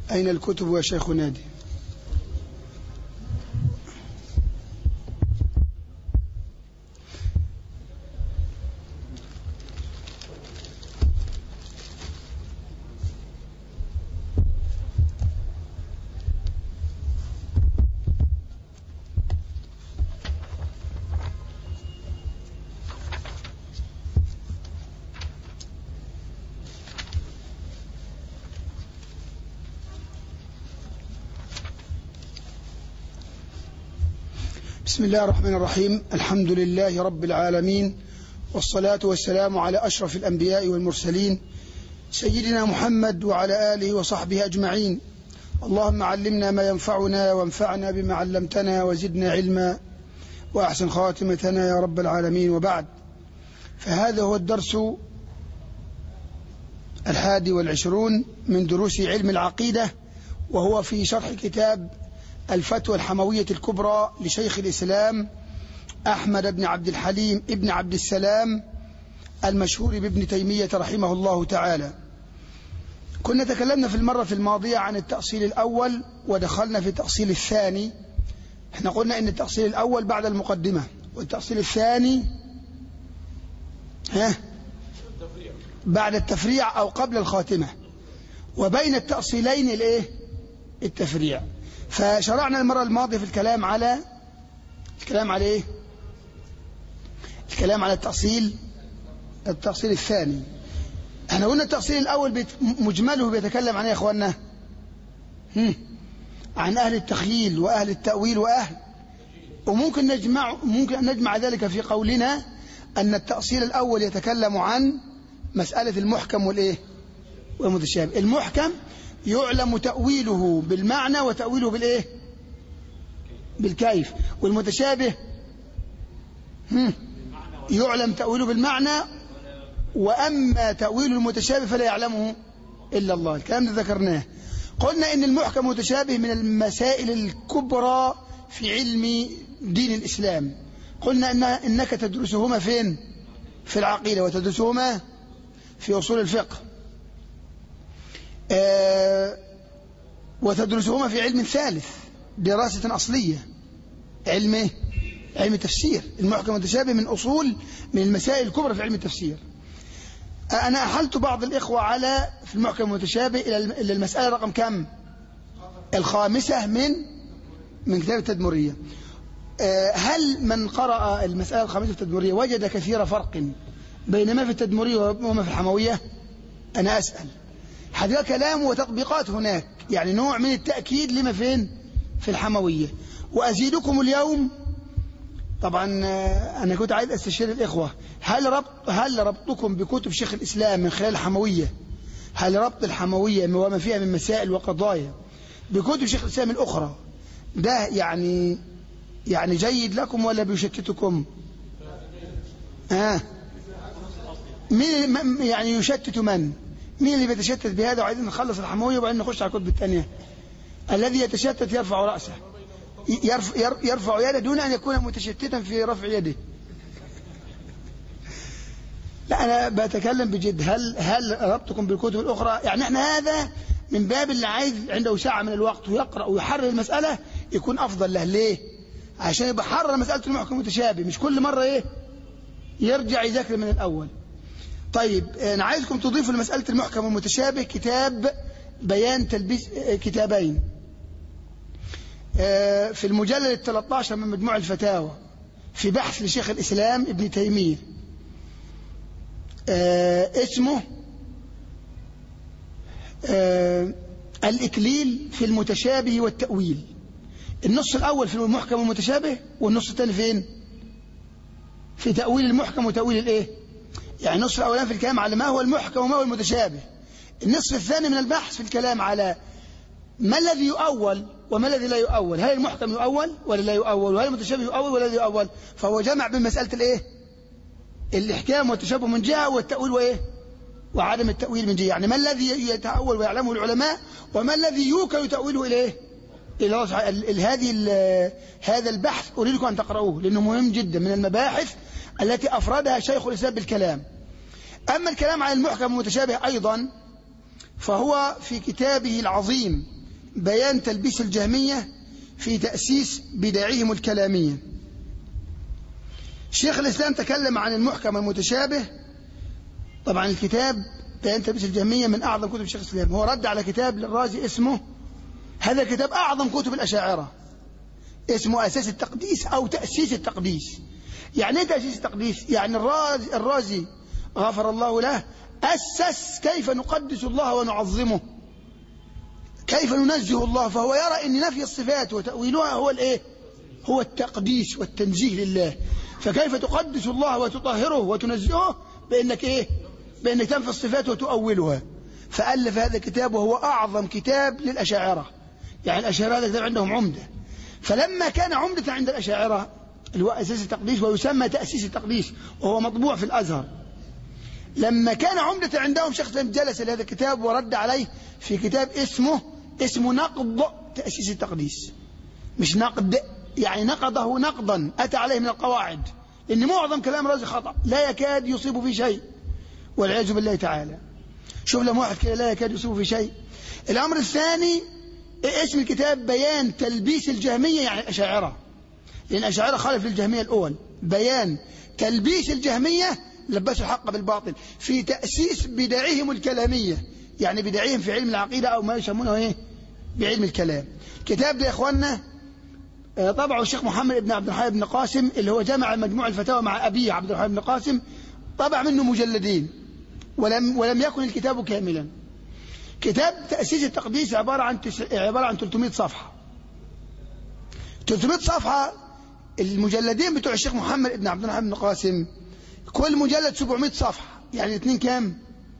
أين الكتب يا شيخ نادي بسم الله الرحمن الرحيم الحمد لله رب العالمين والصلاة والسلام على أشرف الأنبياء والمرسلين سيدنا محمد وعلى آله وصحبه أجمعين اللهم علمنا ما ينفعنا وانفعنا بما علمتنا وزدنا علما وأحسن خاتمتنا يا رب العالمين وبعد فهذا هو الدرس الحادي والعشرون من دروس علم العقيدة وهو في شرح كتاب الفتوى الحموية الكبرى لشيخ الإسلام أحمد بن عبد الحليم ابن عبد السلام المشهور بابن تيمية رحمه الله تعالى كنا تكلمنا في المرة في الماضية عن التأصيل الأول ودخلنا في التأصيل الثاني احنا قلنا ان التأصيل الأول بعد المقدمة والتأصيل الثاني ها بعد التفريع أو قبل الخاتمة وبين التأصيلين الايه التفريع فشرعنا المرة الماضية في الكلام على الكلام على ايه الكلام على التأصيل التأصيل الثاني احنا قلنا التأصيل الأول بيت مجمله بيتكلم عن ايه يا اخوانا هم. عن أهل التخييل وأهل التأويل وأهل وممكن نجمع ممكن أن نجمع ذلك في قولنا أن التأصيل الأول يتكلم عن مسألة المحكم والإيه والمتشابه المحكم يعلم تأويله بالمعنى وتأويله بالإيه بالكيف والمتشابه هم. يعلم تأويله بالمعنى وأما تأويل المتشابه فلا يعلمه إلا الله الكلام ده ذكرناه قلنا إن المحكم متشابه من المسائل الكبرى في علم دين الإسلام قلنا إن إنك تدرسهما فين في العقيدة وتدرسهما في أصول الفقه آه وتدرسهما في علم ثالث دراسة أصلية علم إيه؟ علم التفسير المحكم المتشابه من أصول من المسائل الكبرى في علم التفسير أنا أحلت بعض الإخوة على في المحكم المتشابه إلى المسألة رقم كم الخامسة من من كتاب التدمرية هل من قرأ المسألة الخامسة في التدمرية وجد كثير فرق بين ما في التدمرية وما في الحموية أنا أسأل هذا كلام وتطبيقات هناك يعني نوع من التأكيد لما فين في الحموية وأزيدكم اليوم طبعا أنا كنت عايز أستشير الإخوة هل ربط هل ربطكم بكتب شيخ الإسلام من خلال الحموية هل ربط الحموية وما فيها من مسائل وقضايا بكتب شيخ الإسلام الأخرى ده يعني يعني جيد لكم ولا بيشتتكم آه مين يعني يشتت من مين اللي بيتشتت بهذا وعايزين نخلص الحموية وبعدين نخش على الكتب الثانية الذي يتشتت يرفع رأسه يرفع, يرفع يده دون أن يكون متشتتا في رفع يده لا أنا بتكلم بجد هل هل ربطكم بالكتب الأخرى يعني احنا هذا من باب اللي عايز عنده ساعة من الوقت ويقرأ ويحرر المسألة يكون أفضل له ليه عشان يبقى حرر مسألة المحكم المتشابه مش كل مرة إيه يرجع يذاكر من الأول طيب أنا عايزكم تضيفوا لمسألة المحكم المتشابه كتاب بيان تلبيس كتابين في المجلد ال 13 من مجموع الفتاوى في بحث لشيخ الإسلام ابن تيمية اسمه الإكليل في المتشابه والتأويل النص الأول في المحكم والمتشابه والنص الثاني فين في تأويل المحكم وتأويل الإيه يعني النص الأولاني في الكلام على ما هو المحكم وما هو المتشابه النصف الثاني من البحث في الكلام على ما الذي يؤول وما الذي لا يؤول هل المحكم يؤول ولا لا يؤول وهل المتشابه يؤول ولا لا يؤول فهو جمع بين مسألة الإيه الإحكام والتشابه من جهة والتأويل وإيه وعدم التأويل من جهة يعني ما الذي يتأول ويعلمه العلماء وما الذي يوكل تأويله إليه إلى هذه هذا البحث أريدكم أن تقرأوه لأنه مهم جدا من المباحث التي أفردها شيخ الإسلام بالكلام أما الكلام عن المحكم المتشابه أيضا فهو في كتابه العظيم بيان تلبيس الجهمية في تأسيس بداعيهم الكلامية شيخ الإسلام تكلم عن المحكم المتشابه طبعا الكتاب بيان تلبيس الجهمية من أعظم كتب شيخ الإسلام هو رد على كتاب للرازي اسمه هذا الكتاب أعظم كتب الأشاعرة اسمه أساس التقديس أو تأسيس التقديس يعني ايه تأسيس التقديس يعني الرازي, الرازي غفر الله له أسس كيف نقدس الله ونعظمه كيف ننزه الله فهو يرى أن نفي الصفات وتأويلها هو الإيه هو التقديس والتنزيه لله فكيف تقدس الله وتطهره وتنزهه بأنك إيه بأنك تنفي الصفات وتؤولها فألف هذا الكتاب وهو أعظم كتاب للأشاعرة يعني الأشاعرة هذا كتاب عندهم عمدة فلما كان عمدة عند الأشاعرة اللي هو أساس التقديس ويسمى تأسيس التقديس وهو مطبوع في الأزهر لما كان عمدة عندهم شخص جلس لهذا الكتاب ورد عليه في كتاب اسمه اسمه نقض تأسيس التقديس مش نقد يعني نقضه نقضا أتى عليه من القواعد لأن معظم كلام رازي خطأ لا يكاد يصيب في شيء والعياذ بالله تعالى شوف لما واحد كده لا يكاد يصيب في شيء الأمر الثاني اسم الكتاب بيان تلبيس الجهمية يعني الأشاعرة لأن الأشاعرة خالف للجهمية الأول بيان تلبيس الجهمية لبسوا الحق بالباطل في تأسيس بدعهم الكلامية يعني بدعهم في علم العقيدة أو ما يسمونه إيه بعلم الكلام كتاب ده يا إخواننا طبعه الشيخ محمد بن عبد الحي بن قاسم اللي هو جمع مجموع الفتاوى مع أبيه عبد الحي بن قاسم طبع منه مجلدين ولم ولم يكن الكتاب كاملا كتاب تأسيس التقديس عبارة عن تس... عبارة عن 300 صفحة 300 صفحة المجلدين بتوع الشيخ محمد بن عبد الرحمن بن قاسم كل مجلد 700 صفحة يعني الاثنين كام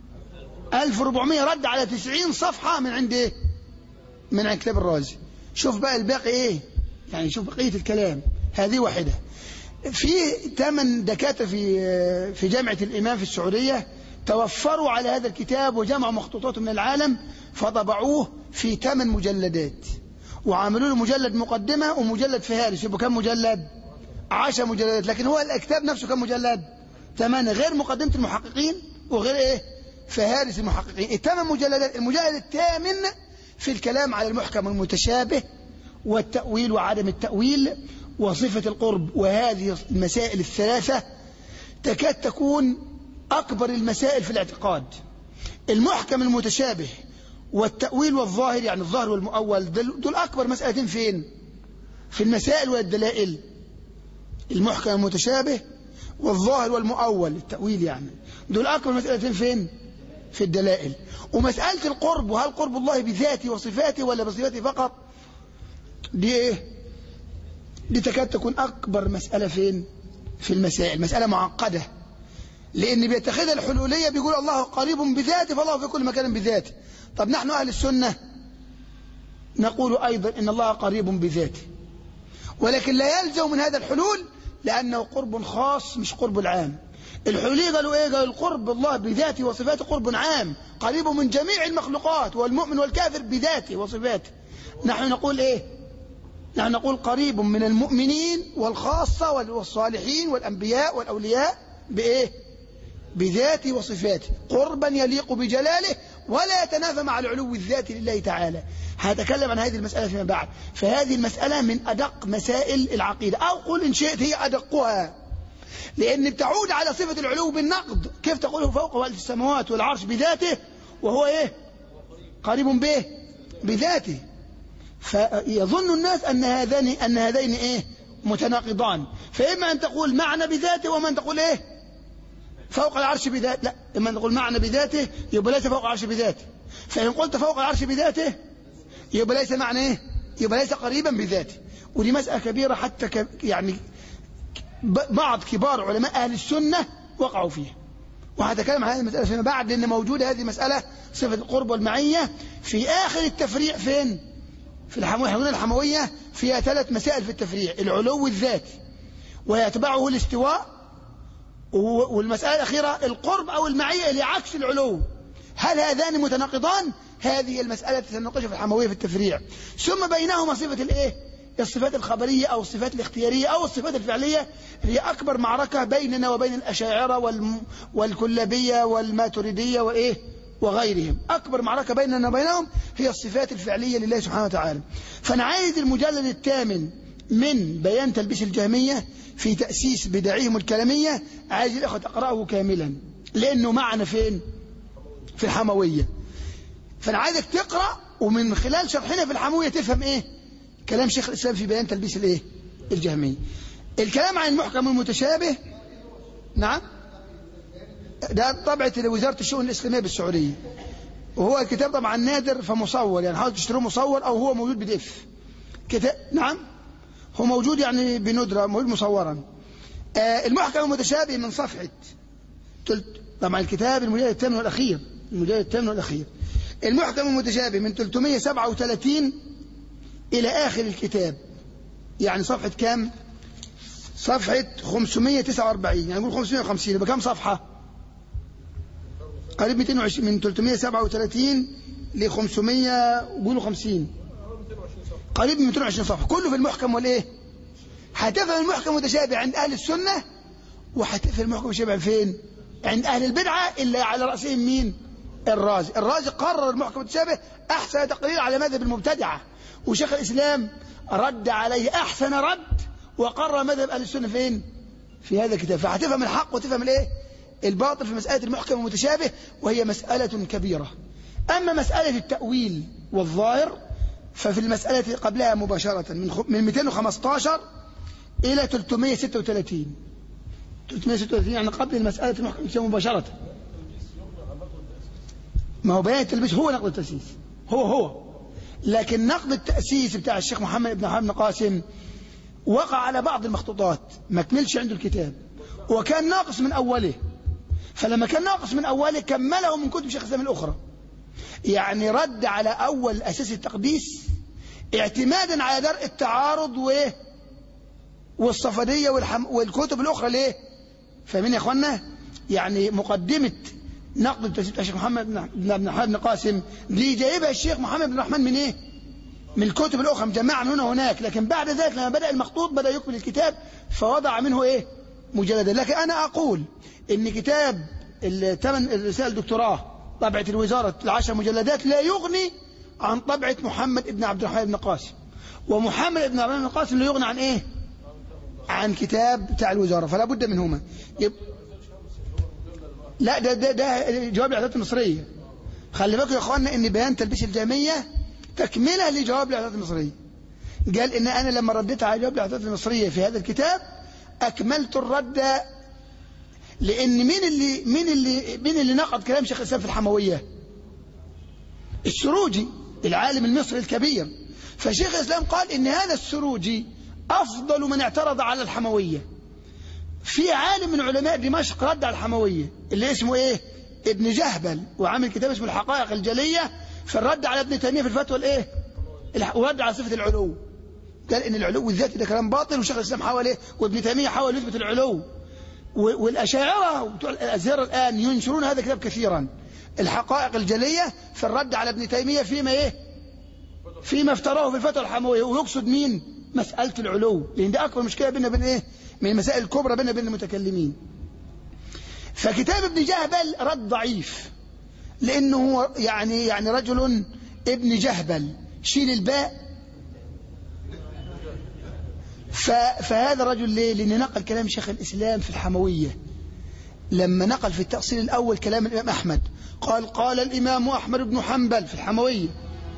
1400 رد على 90 صفحة من عند ايه من عند كتاب الرازي شوف بقى الباقي ايه يعني شوف بقية الكلام هذه واحدة في ثمان دكاترة في في جامعة الإمام في السعودية توفروا على هذا الكتاب وجمعوا مخطوطاته من العالم فطبعوه في ثمان مجلدات وعملوا له مجلد مقدمة ومجلد فهارس يبقى كم مجلد عشر مجلدات لكن هو الكتاب نفسه كم مجلد ثمانية غير مقدمة المحققين وغير ايه فهارس المحققين الثمان مجلدات المجلد الثامن في الكلام على المحكم المتشابه والتأويل وعدم التأويل وصفة القرب وهذه المسائل الثلاثة تكاد تكون أكبر المسائل في الاعتقاد المحكم المتشابه والتأويل والظاهر يعني الظاهر والمؤول دول أكبر مسألتين فين في المسائل والدلائل المحكم المتشابه والظاهر والمؤول التأويل يعني دول أكبر مسألتين فين في الدلائل ومسألة القرب وهل قرب الله بذاته وصفاته ولا بصفاته فقط دي ايه دي تكاد تكون أكبر مسألة فين في المسائل مسألة معقدة لأن بيتخذها الحلولية بيقول الله قريب بذاته فالله في كل مكان بذاته طب نحن أهل السنة نقول أيضا إن الله قريب بذاته ولكن لا يلزم من هذا الحلول لأنه قرب خاص مش قرب العام الحلولية قالوا إيه قالوا القرب الله بذاته وصفاته قرب عام قريب من جميع المخلوقات والمؤمن والكافر بذاته وصفاته نحن نقول إيه نحن نقول قريب من المؤمنين والخاصة والصالحين والأنبياء والأولياء بإيه بذاته وصفاته قربا يليق بجلاله ولا يتنافى مع العلو الذاتي لله تعالى هتكلم عن هذه المسألة فيما بعد فهذه المسألة من أدق مسائل العقيدة أو قل إن شئت هي أدقها لأن بتعود على صفة العلو بالنقد كيف تقوله فوق والف السماوات والعرش بذاته وهو إيه قريب به بذاته فيظن الناس أن هذين أن هذين إيه متناقضان فإما أن تقول معنى بذاته وما أن تقول إيه فوق العرش بذاته لا إما أن تقول معنى بذاته يبقى ليس فوق العرش بذاته فإن قلت فوق العرش بذاته يبقى ليس معنى إيه يبقى ليس قريبا بذاته ودي مسألة كبيرة حتى ك... يعني بعض كبار علماء أهل السنة وقعوا فيها وهتكلم عن هذه المسألة فيما بعد لأن موجودة هذه المسألة صفة القرب والمعية في آخر التفريع فين في الحموية الحموية فيها ثلاث مسائل في التفريع العلو الذاتي ويتبعه الاستواء والمسألة الأخيرة القرب أو المعية اللي عكس العلو هل هذان متناقضان هذه المسألة تتناقش في الحموية في التفريع ثم بينهما صفة الايه الصفات الخبرية أو الصفات الاختيارية أو الصفات الفعلية هي أكبر معركة بيننا وبين الأشاعرة والم... والكلابية والماتريدية وإيه وغيرهم أكبر معركة بيننا وبينهم هي الصفات الفعلية لله سبحانه وتعالى فأنا عايز المجلد الثامن من بيان تلبيس الجهمية في تأسيس بدعهم الكلامية عايز الأخوة تقرأه كاملا لأنه معنا فين في الحموية فأنا عايزك تقرأ ومن خلال شرحنا في الحموية تفهم إيه كلام شيخ الإسلام في بيان تلبيس الإيه الجهمية الكلام عن المحكم المتشابه نعم ده طبعة وزارة الشؤون الإسلامية بالسعودية وهو الكتاب طبعا نادر فمصور يعني حاولوا تشتروه مصور أو هو موجود بي دي اف كتاب نعم هو موجود يعني بندرة موجود مصورا آه المحكم المتشابه من صفحة تلت طبعا الكتاب المجلد الثامن والأخير المجلد الثامن والأخير المحكم المتشابه من 337 إلى آخر الكتاب يعني صفحة كام صفحة 549 يعني نقول 550 يبقى كم صفحة قريب 220 من 337 ل 500 وقولوا 50 قريب من 220 صفحة كله في المحكم والايه هتفهم المحكم متشابه عند أهل السنة وهتفهم المحكم متشابه فين عند أهل البدعة اللي على رأسهم مين الرازي الرازي قرر المحكم المتشابه أحسن تقرير على مذهب المبتدعة وشيخ الإسلام رد عليه أحسن رد وقرر مذهب أهل السنة فين في هذا الكتاب فهتفهم الحق وتفهم الايه الباطل في مسألة المحكم المتشابه وهي مسألة كبيرة أما مسألة التأويل والظاهر ففي المسألة قبلها مباشرة من من 215 إلى 336 336 يعني قبل المسألة المحكم المتشابه مباشرة ما هو بيان التلبيس هو نقد التأسيس هو هو لكن نقد التأسيس بتاع الشيخ محمد بن حامد قاسم وقع على بعض المخطوطات ما كملش عنده الكتاب وكان ناقص من أوله فلما كان ناقص من أوله كمله من كتب شيخ الإسلام الأخرى يعني رد على أول أساس التقديس اعتمادا على درء التعارض و والصفدية والحم... والكتب الأخرى ليه فاهمين يا أخوانا يعني مقدمة نقد التسجيل الشيخ محمد بن حامد بن قاسم دي جايبها الشيخ محمد بن الرحمن من ايه من الكتب الأخرى مجمعة من هنا وهناك لكن بعد ذلك لما بدأ المخطوط بدأ يكمل الكتاب فوضع منه ايه مجلدا لكن أنا أقول إن كتاب الثمن الرسالة الدكتوراه طبعة الوزارة العشر مجلدات لا يغني عن طبعة محمد بن عبد الرحمن بن قاسم ومحمد بن عبد الرحمن بن قاسم لا يغني عن ايه عن كتاب بتاع الوزارة فلا بد منهما يب... لا ده ده ده جواب الاعدادات المصرية خلي بالكم يا اخوانا ان بيان تلبيس الجامية تكملة لجواب الاعدادات المصرية قال ان انا لما رديت على جواب الاعدادات المصرية في هذا الكتاب اكملت الرد لان مين اللي مين اللي مين اللي نقد كلام شيخ الاسلام في الحمويه السروجي العالم المصري الكبير فشيخ الاسلام قال ان هذا السروجي افضل من اعترض على الحمويه في عالم من علماء دمشق رد على الحمويه اللي اسمه ايه ابن جهبل وعامل كتاب اسمه الحقائق الجليه في الرد على ابن تيميه في الفتوى الايه ورد على صفه العلو قال ان العلو الذاتي ده كلام باطل وشيخ الاسلام حاول ايه وابن تيميه حاول يثبت العلو والأشاعرة وبتوع الأزهر الآن ينشرون هذا الكتاب كثيرا الحقائق الجلية في الرد على ابن تيمية فيما إيه فيما افتراه في الفتوى الحموية ويقصد مين مسألة العلو لأن ده أكبر مشكلة بيننا وبين إيه من المسائل الكبرى بيننا وبين المتكلمين فكتاب ابن جهبل رد ضعيف لأنه هو يعني يعني رجل ابن جهبل شيل الباء فهذا الرجل ليه لأن نقل كلام شيخ الإسلام في الحموية لما نقل في التأصيل الأول كلام الإمام أحمد قال قال الإمام أحمد بن حنبل في الحموية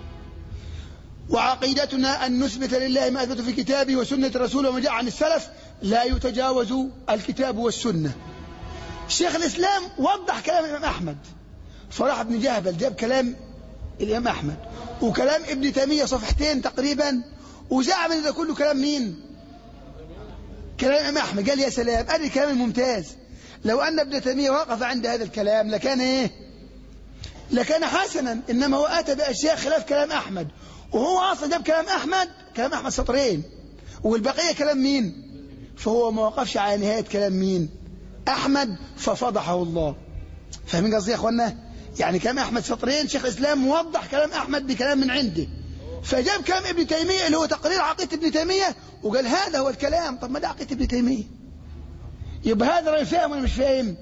وعقيدتنا أن نثبت لله ما أثبت في كتابه وسنة رسوله وما جاء عن السلف لا يتجاوز الكتاب والسنة شيخ الإسلام وضح كلام الإمام أحمد فراح ابن جهبل جاب كلام الإمام أحمد وكلام ابن تيمية صفحتين تقريبا وزعم ان ده كله كلام مين كلام الإمام أحمد قال يا سلام أدي الكلام الممتاز لو أن ابن تيمية وقف عند هذا الكلام لكان إيه لكان حسنا إنما هو أتى بأشياء خلاف كلام أحمد وهو أصلا جاب كلام أحمد كلام أحمد سطرين والبقية كلام مين فهو ما وقفش على نهاية كلام مين أحمد ففضحه الله فاهمين قصدي يا أخوانا يعني كلام أحمد سطرين شيخ الإسلام موضح كلام أحمد بكلام من عنده فجاب كلام ابن تيمية اللي هو تقرير عقيدة ابن تيمية وقال هذا هو الكلام طب ما ده عقيدة ابن تيمية يبقى هذا الراجل فاهم ولا مش فاهم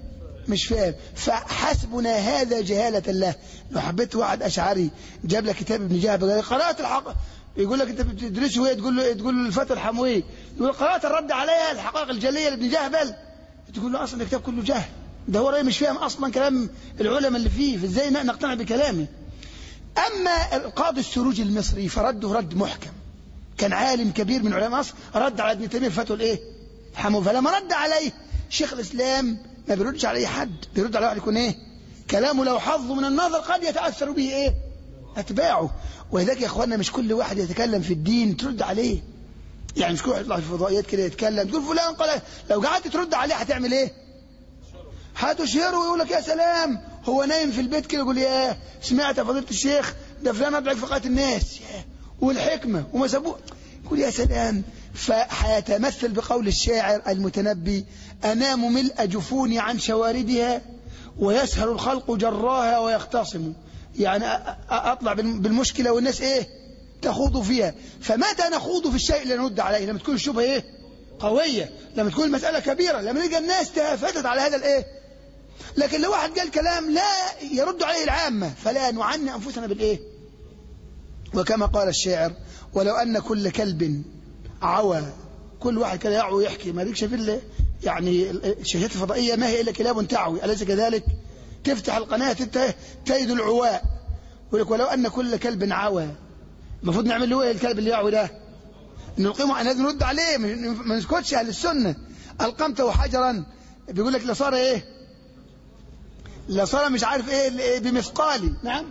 مش فاهم فحسبنا هذا جهالة له لو حبيت واحد أشعري جاب لك كتاب ابن جهب قال قرأت الحق يقول لك انت بتدرسه ايه تقول له تقول له الفتى الحموي يقول قرأت الرد عليها الحقائق الجلية لابن جهبل تقول له اصلا الكتاب كله جهل ده هو مش فاهم اصلا كلام العلماء اللي فيه فازاي نقتنع بكلامه اما القاضي السروجي المصري فرده رد محكم كان عالم كبير من علماء مصر رد على ابن تيميه فتوى الايه الحموي فلما رد عليه شيخ الاسلام ما بيردش على اي حد بيرد على واحد يكون ايه كلامه لو حظه من النظر قد يتاثر به ايه اتباعه ولذلك يا اخوانا مش كل واحد يتكلم في الدين ترد عليه يعني مش كل واحد يطلع في الفضائيات كده يتكلم تقول فلان قال لو قعدت ترد عليه هتعمل ايه هتشهره ويقول لك يا سلام هو نايم في البيت كده يقول يا سمعت يا فضيله الشيخ ده فلان ادعك في قناه الناس والحكمه وما سابوه يقول يا سلام فهيتمثل بقول الشاعر المتنبي أنام ملء جفوني عن شواردها ويسهر الخلق جراها ويختصم يعني أطلع بالمشكلة والناس إيه تخوض فيها فمتى نخوض في الشيء اللي نرد عليه لما تكون الشبهة إيه قوية لما تكون المسألة كبيرة لما نلقى الناس تهافتت على هذا الإيه لكن لو واحد قال كلام لا يرد عليه العامة فلا نعني أنفسنا بالإيه وكما قال الشاعر ولو أن كل كلب عوى كل واحد كده يعوي يحكي ما ديك شايفين يعني الشاشات الفضائية ما هي إلا كلاب تعوي أليس كذلك تفتح القناة تجد العواء يقول لك ولو أن كل كلب عوى المفروض نعمل له ايه الكلب اللي يعوي ده نلقمه لازم نرد عليه ما نسكتش أهل السنة ألقمته حجرا بيقول لك لصار ايه لصار مش عارف ايه بمثقالي نعم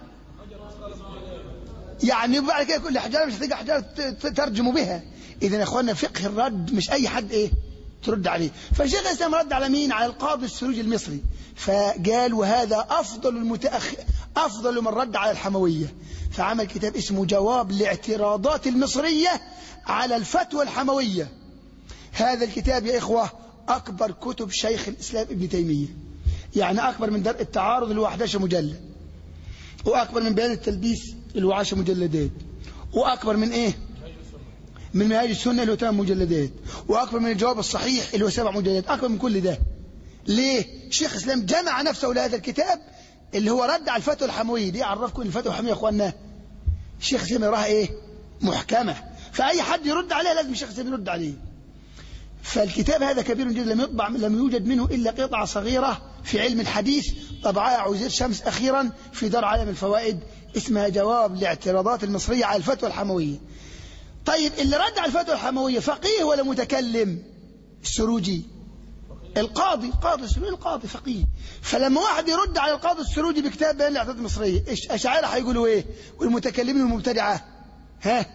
يعني بعد كده كل حجارة مش هتلقى حجارة ترجم بها إذا يا أخوانا فقه الرد مش أي حد إيه ترد عليه فالشيخ الإسلام رد على مين على القاضي السروج المصري فقال وهذا أفضل المتأخر أفضل من رد على الحموية فعمل كتاب اسمه جواب لاعتراضات المصرية على الفتوى الحموية هذا الكتاب يا إخوة أكبر كتب شيخ الإسلام ابن تيمية يعني أكبر من درء التعارض اللي هو 11 مجلد وأكبر من بيان التلبيس اللي هو 10 مجلدات وأكبر من إيه من منهاج السنة اللي هو 8 مجلدات وأكبر من الجواب الصحيح اللي هو 7 مجلدات أكبر من كل ده ليه شيخ الإسلام جمع نفسه لهذا الكتاب اللي هو رد على الفتوى الحموية دي عرفكم ان الفتوى الحموية يا اخوانا الشيخ الإسلام يراها ايه محكمة فأي حد يرد عليها لازم الشيخ الإسلام يرد عليه فالكتاب هذا كبير جدا لم يطبع لم يوجد منه إلا قطعة صغيرة في علم الحديث طبعها عزير شمس أخيرا في دار عالم الفوائد اسمها جواب لاعتراضات المصرية على الفتوى الحموية طيب اللي رد على الفتوى الحموية فقيه ولا متكلم السروجي القاضي قاضي السروجي القاضي فقيه فلما واحد يرد على القاضي السروجي بكتاب بيان الاعتراضات المصرية أشاعرة هيقولوا ايه والمتكلمين والمبتدعة ها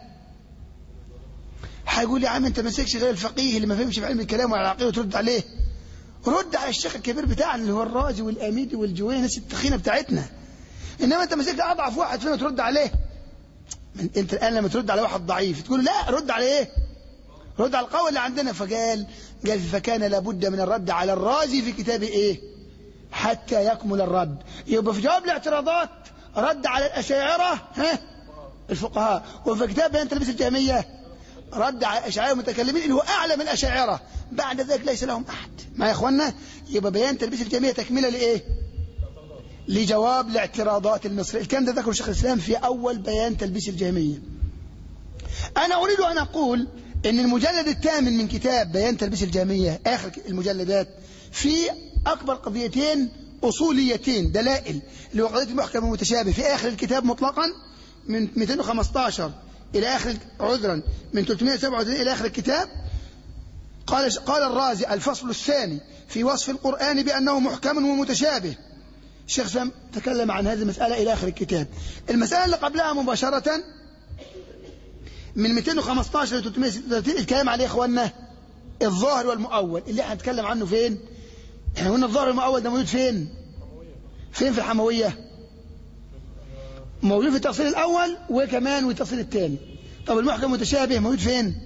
هيقول يا عم انت ما مسكش غير الفقيه اللي ما فهمش في علم الكلام ولا العقيده وترد عليه رد على الشيخ الكبير بتاعنا اللي هو الرازي والاميدي والجويني الناس التخينه بتاعتنا انما انت مسكت اضعف واحد فينا ترد عليه انت الان لما ترد على واحد ضعيف تقول لا رد على ايه رد على القول اللي عندنا فقال قال فكان لابد من الرد على الرازي في كتابه ايه حتى يكمل الرد يبقى في جواب الاعتراضات رد على الاشاعره ها الفقهاء وفي كتاب بيان تلبيس الجهميه رد على الاشاعره المتكلمين اللي هو اعلى من الاشاعره بعد ذلك ليس لهم احد ما يا اخوانا يبقى بيان تلبيس الجهميه تكمله لايه لجواب لاعتراضات المصري الكلام ده ذكره شيخ الإسلام في أول بيان تلبيس الجهمية أنا أريد أن أقول أن المجلد الثامن من كتاب بيان تلبيس الجهمية آخر المجلدات في أكبر قضيتين أصوليتين دلائل اللي هو قضية المحكم المتشابه في آخر الكتاب مطلقا من 215 إلى آخر عذرا من 337 إلى آخر الكتاب قال قال الرازي الفصل الثاني في وصف القرآن بأنه محكم ومتشابه الشيخ سام تكلم عن هذه المسألة إلى آخر الكتاب المسألة اللي قبلها مباشرة من 215 ل 336 الكلام عليه يا إخواننا الظاهر والمؤول اللي احنا هنتكلم عنه فين احنا قلنا الظاهر والمؤول ده موجود فين فين في الحموية موجود في التفصيل الأول وكمان في التفصيل الثاني طب المحكم المتشابه موجود فين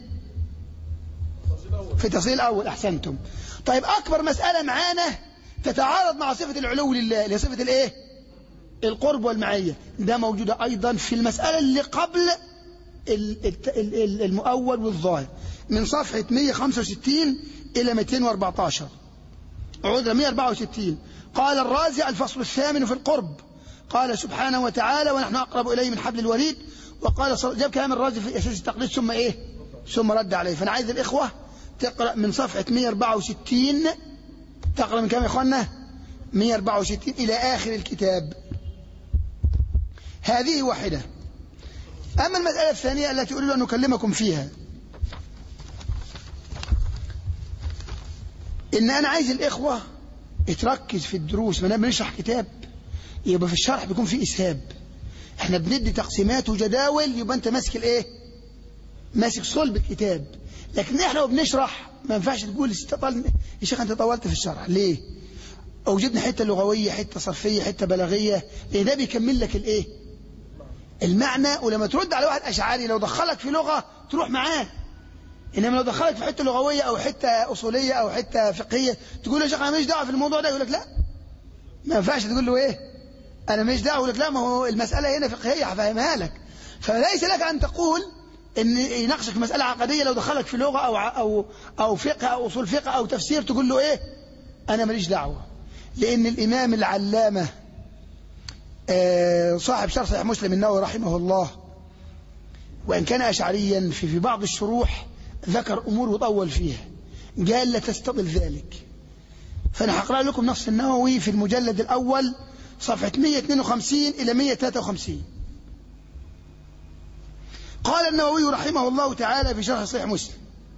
في التفصيل الأول أحسنتم طيب أكبر مسألة معانا تتعارض مع صفة العلو لله اللي هي صفة الايه القرب والمعية ده موجودة أيضا في المسألة اللي قبل المؤول والظاهر من صفحة 165 إلى 214 عذرا 164 قال الرازي الفصل الثامن في القرب قال سبحانه وتعالى ونحن أقرب إليه من حبل الوريد وقال صل... جاب كلام الرازي في أساس التقليد ثم إيه ثم رد عليه فأنا عايز الإخوة تقرأ من صفحة 164 تقرأ من كم يا إخوانا 164 إلى آخر الكتاب هذه واحدة أما المسألة الثانية التي أريد أن أكلمكم فيها إن أنا عايز الإخوة تركز في الدروس ما بنشرح كتاب يبقى في الشرح بيكون في إسهاب احنا بندي تقسيمات وجداول يبقى أنت ماسك الإيه ماسك صلب الكتاب لكن احنا وبنشرح ما ينفعش تقول استطال يا شيخ أنت طولت في الشرح ليه أوجدنا حتة لغوية حتة صرفية حتة بلاغية لأن ده بيكمل لك الإيه المعنى ولما ترد على واحد أشعري لو دخلك في لغة تروح معاه إنما لو دخلك في حتة لغوية أو حتة أصولية أو حتة فقهية تقول له يا شيخ أنا ماليش دعوة في الموضوع ده يقول لك لا ما ينفعش تقول له إيه أنا ماليش دعوة يقول لك لا ما هو المسألة هنا فقهية هفهمها لك فليس لك أن تقول إن يناقشك في مسألة عقدية لو دخلك في لغة أو أو أو فقه أو أصول فقه أو تفسير تقول له إيه أنا ماليش دعوة لأن الإمام العلامة صاحب شرح صحيح مسلم النووي رحمه الله وإن كان أشعريا في في بعض الشروح ذكر أمور وطول فيها قال لا تستطل ذلك فأنا هقرأ لكم نص النووي في المجلد الأول صفحة 152 إلى 153 قال النووي رحمه الله تعالى في شرح صحيح مسلم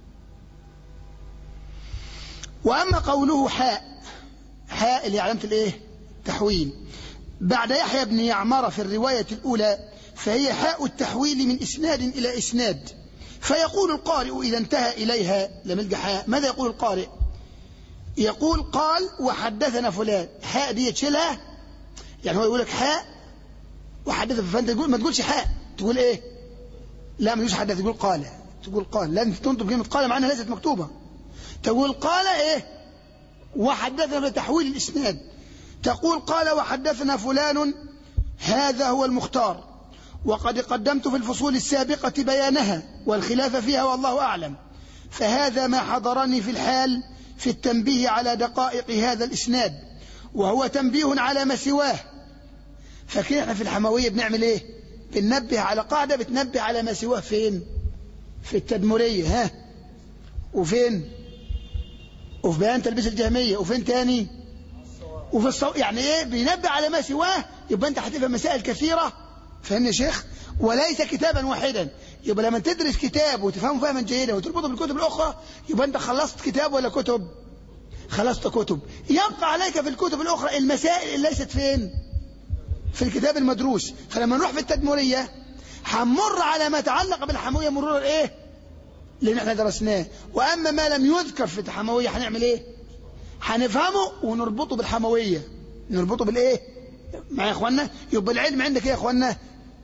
وأما قوله حاء حاء اللي علامة الإيه تحويل بعد يحيى بن يعمر في الرواية الأولى فهي حاء التحويل من إسناد إلى إسناد فيقول القارئ إذا انتهى إليها لم يلقى حاء ماذا يقول القارئ يقول قال وحدثنا فلان حاء دي تشيلها يعني هو يقول لك حاء وحدث فانت تقول ما تقولش حاء تقول ايه لا ما تقولش حدث تقول قال تقول قال لازم تنطق كلمه قال مع انها ليست مكتوبه تقول قال ايه وحدثنا تحويل الاسناد تقول قال وحدثنا فلان هذا هو المختار وقد قدمت في الفصول السابقة بيانها والخلاف فيها والله أعلم فهذا ما حضرني في الحال في التنبيه على دقائق هذا الإسناد وهو تنبيه على ما سواه فكده احنا في الحموية بنعمل ايه بننبه على قاعدة بتنبه على ما سواه فين في التدمرية ها وفين وفي بيان تلبيس الجهمية وفين تاني وفي الصو... يعني ايه بينبه على ما سواه يبقى انت هتفهم مسائل كثيرة فهمني يا شيخ وليس كتابا واحدا يبقى لما تدرس كتاب وتفهمه فهما جيدا وتربطه بالكتب الأخرى يبقى أنت خلصت كتاب ولا كتب خلصت كتب يبقى عليك في الكتب الأخرى المسائل اللي ليست فين في الكتاب المدروس فلما نروح في التدمرية هنمر على ما يتعلق بالحموية مرور ايه لأن احنا درسناه وأما ما لم يذكر في الحموية هنعمل ايه هنفهمه ونربطه بالحموية نربطه بالايه مع يا اخوانا يبقى العلم عندك ايه يا اخوانا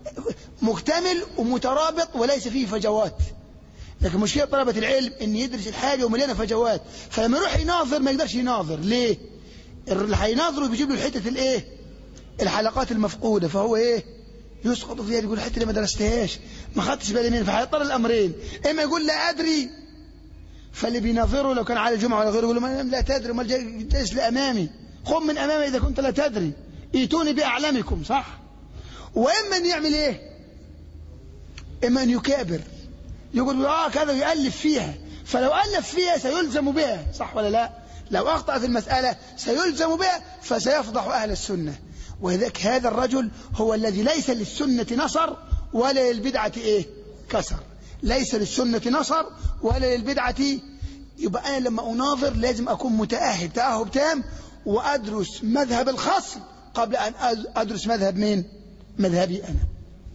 مكتمل ومترابط وليس فيه فجوات لكن مشكلة طلبة العلم ان يدرس الحاجة ومليانة فجوات فلما يروح يناظر ما يقدرش يناظر ليه اللي هيناظره بيجيب له الحتة الايه الحلقات المفقودة فهو ايه يسقط فيها يقول الحتة اللي ما درستهاش ما خدتش بالي منها فهيضطر الامرين اما يقول لا ادري فاللي بيناظره لو كان على الجمعة ولا غيره يقول له لا تدري ما جالس لامامي قم من امامي اذا كنت لا تدري ايتوني باعلامكم صح واما ان يعمل ايه اما ان يكابر يقول اه كذا يؤلف فيها فلو الف فيها سيلزم بها صح ولا لا لو اخطا في المساله سيلزم بها فسيفضح اهل السنه وذاك هذا الرجل هو الذي ليس للسنه نصر ولا للبدعه ايه كسر ليس للسنه نصر ولا للبدعه يبقى انا لما اناظر لازم اكون متاهب تاهب تام وادرس مذهب الخصم قبل ان ادرس مذهب مين مذهبي أنا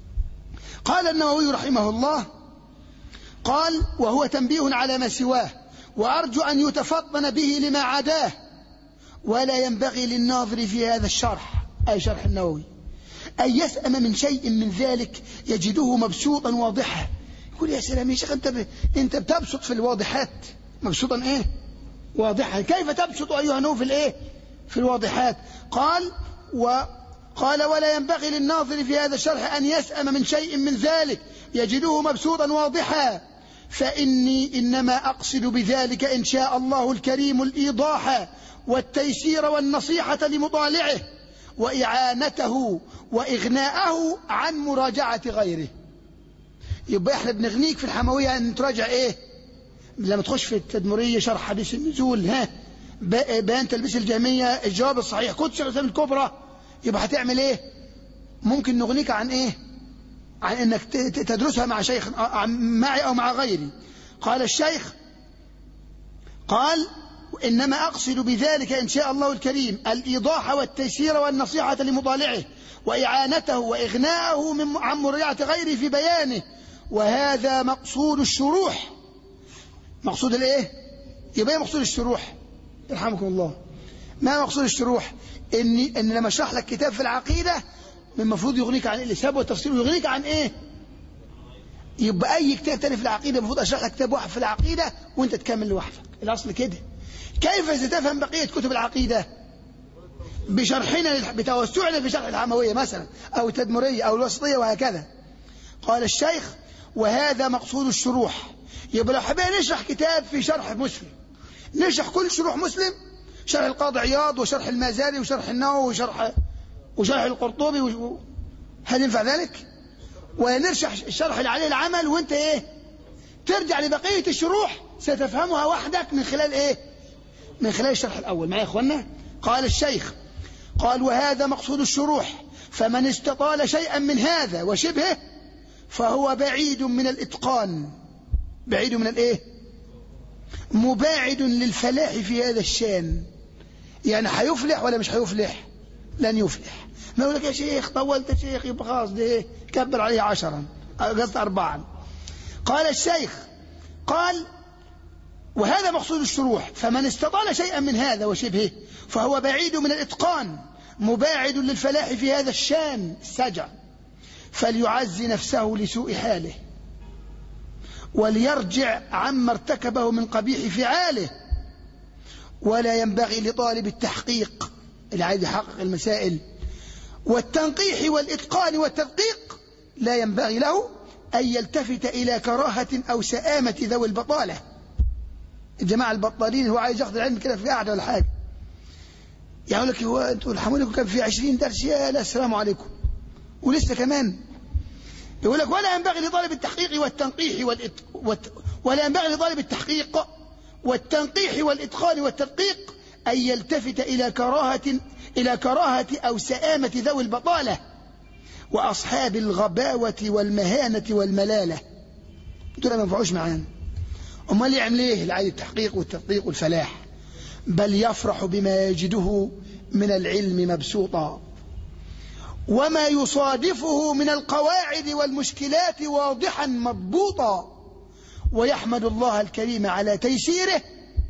قال النووي رحمه الله قال وهو تنبيه على ما سواه وأرجو أن يتفطن به لما عداه ولا ينبغي للناظر في هذا الشرح أي شرح النووي أن يسأم من شيء من ذلك يجده مبسوطا واضحا يقول يا سلام يا شيخ أنت, ب... أنت بتبسط في الواضحات مبسوطا إيه واضحا كيف تبسط أيها نوف الإيه في الواضحات قال و قال ولا ينبغي للناظر في هذا الشرح أن يسأم من شيء من ذلك يجده مبسوطا واضحا فإني إنما أقصد بذلك إن شاء الله الكريم الإيضاح والتيسير والنصيحة لمطالعه وإعانته وإغناءه عن مراجعة غيره يبقى احنا بنغنيك في الحموية أن تراجع إيه لما تخش في التدمرية شرح حديث النزول ها بيان تلبيس الجهمية الجواب الصحيح كنت شيخ الإسلام الكبرى يبقى هتعمل إيه ممكن نغنيك عن إيه عن أنك تدرسها مع شيخ معي أو مع غيري قال الشيخ قال إنما أقصد بذلك إن شاء الله الكريم الإيضاح والتيسير والنصيحة لمطالعه وإعانته وإغناءه من عن مراجعة غيره في بيانه وهذا مقصود الشروح مقصود الايه يبقى مقصود الشروح يرحمكم الله ما مقصود الشروح اني ان لما اشرح لك كتاب في العقيده من المفروض يغنيك عن الاسباب والتفسير ويغنيك عن ايه يبقى اي كتاب تاني في العقيده المفروض اشرح لك كتاب واحد في العقيده وانت تكمل لوحدك الاصل كده كيف ستفهم بقيه كتب العقيده بشرحنا بتوسعنا في شرح الحمويه مثلا او التدمريه او الوسطيه وهكذا قال الشيخ وهذا مقصود الشروح يبقى لو حبينا نشرح كتاب في شرح مسلم نشرح كل شروح مسلم شرح القاضي عياض وشرح المازاري وشرح النووي وشرح وشرح القرطبي و... هل ينفع ذلك ونرشح الشرح اللي عليه العمل وانت ايه ترجع لبقية الشروح ستفهمها وحدك من خلال ايه من خلال الشرح الاول معايا يا اخوانا قال الشيخ قال وهذا مقصود الشروح فمن استطال شيئا من هذا وشبهه فهو بعيد من الاتقان بعيد من الايه مباعد للفلاح في هذا الشان يعني هيفلح ولا مش هيفلح لن يفلح ما يقول لك يا شيخ طولت يا شيخ يبقى خلاص ده كبر عليه عشرا قصد أربعا قال الشيخ قال وهذا مقصود الشروح فمن استطال شيئا من هذا وشبهه فهو بعيد من الإتقان مباعد للفلاح في هذا الشان السجع فليعز نفسه لسوء حاله وليرجع عما ارتكبه من قبيح فعاله ولا ينبغي لطالب التحقيق اللي عايز يحقق المسائل والتنقيح والإتقان والتدقيق لا ينبغي له أن يلتفت إلى كراهة أو سآمة ذوي البطالة الجماعة البطالين هو عايز ياخذ العلم كده في قاعدة ولا حاجة يقول لك هو انتوا الحمد كان في 20 درس يا لا السلام عليكم ولسه كمان يقول لك ولا ينبغي لطالب التحقيق والتنقيح والإت... والت... ولا ينبغي لطالب التحقيق والتنقيح والإتقان والتدقيق أن يلتفت إلى كراهة إلى كراهة أو سآمة ذوي البطالة وأصحاب الغباوة والمهانة والملالة دول ما ينفعوش معانا أمال يعمل إيه العادي التحقيق والتدقيق والفلاح بل يفرح بما يجده من العلم مبسوطا وما يصادفه من القواعد والمشكلات واضحا مضبوطا ويحمد الله الكريم على تيسيره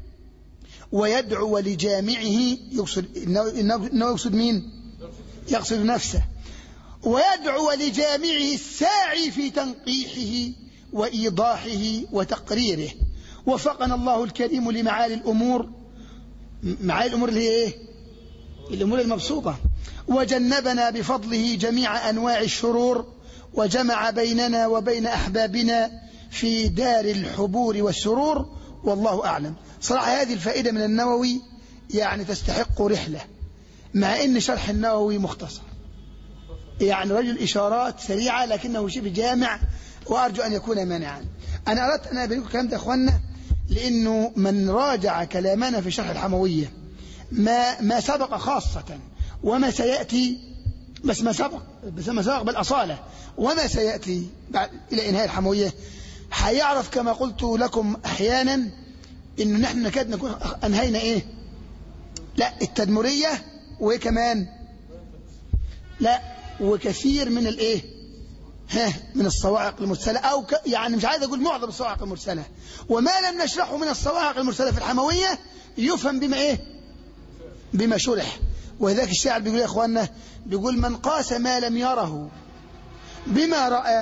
ويدعو لجامعه يقصد إنه يقصد مين يقصد نفسه ويدعو لجامعه الساعي في تنقيحه وإيضاحه وتقريره وفقنا الله الكريم لمعالي الأمور معالي الأمور اللي هي إيه الأمور المبسوطة وجنبنا بفضله جميع أنواع الشرور وجمع بيننا وبين أحبابنا في دار الحبور والسرور والله أعلم صراحة هذه الفائدة من النووي يعني تستحق رحلة مع أن شرح النووي مختصر يعني رجل إشارات سريعة لكنه شبه جامع وأرجو أن يكون مانعا أنا أردت أن أبين لكم الكلام ده أخوانا لأنه من راجع كلامنا في شرح الحموية ما, ما سبق خاصة وما سيأتي بس ما سبق بس ما سبق بالأصالة وما سيأتي بعد إلى إنهاء الحموية هيعرف كما قلت لكم أحيانا إنه نحن نكاد نكون أنهينا إيه لا التدمرية وإيه كمان لا وكثير من الإيه ها من الصواعق المرسلة أو ك... يعني مش عايز أقول معظم الصواعق المرسلة وما لم نشرحه من الصواعق المرسلة في الحموية يفهم بما إيه بما شرح وذاك الشاعر بيقول يا إخواننا بيقول من قاس ما لم يره بما رأى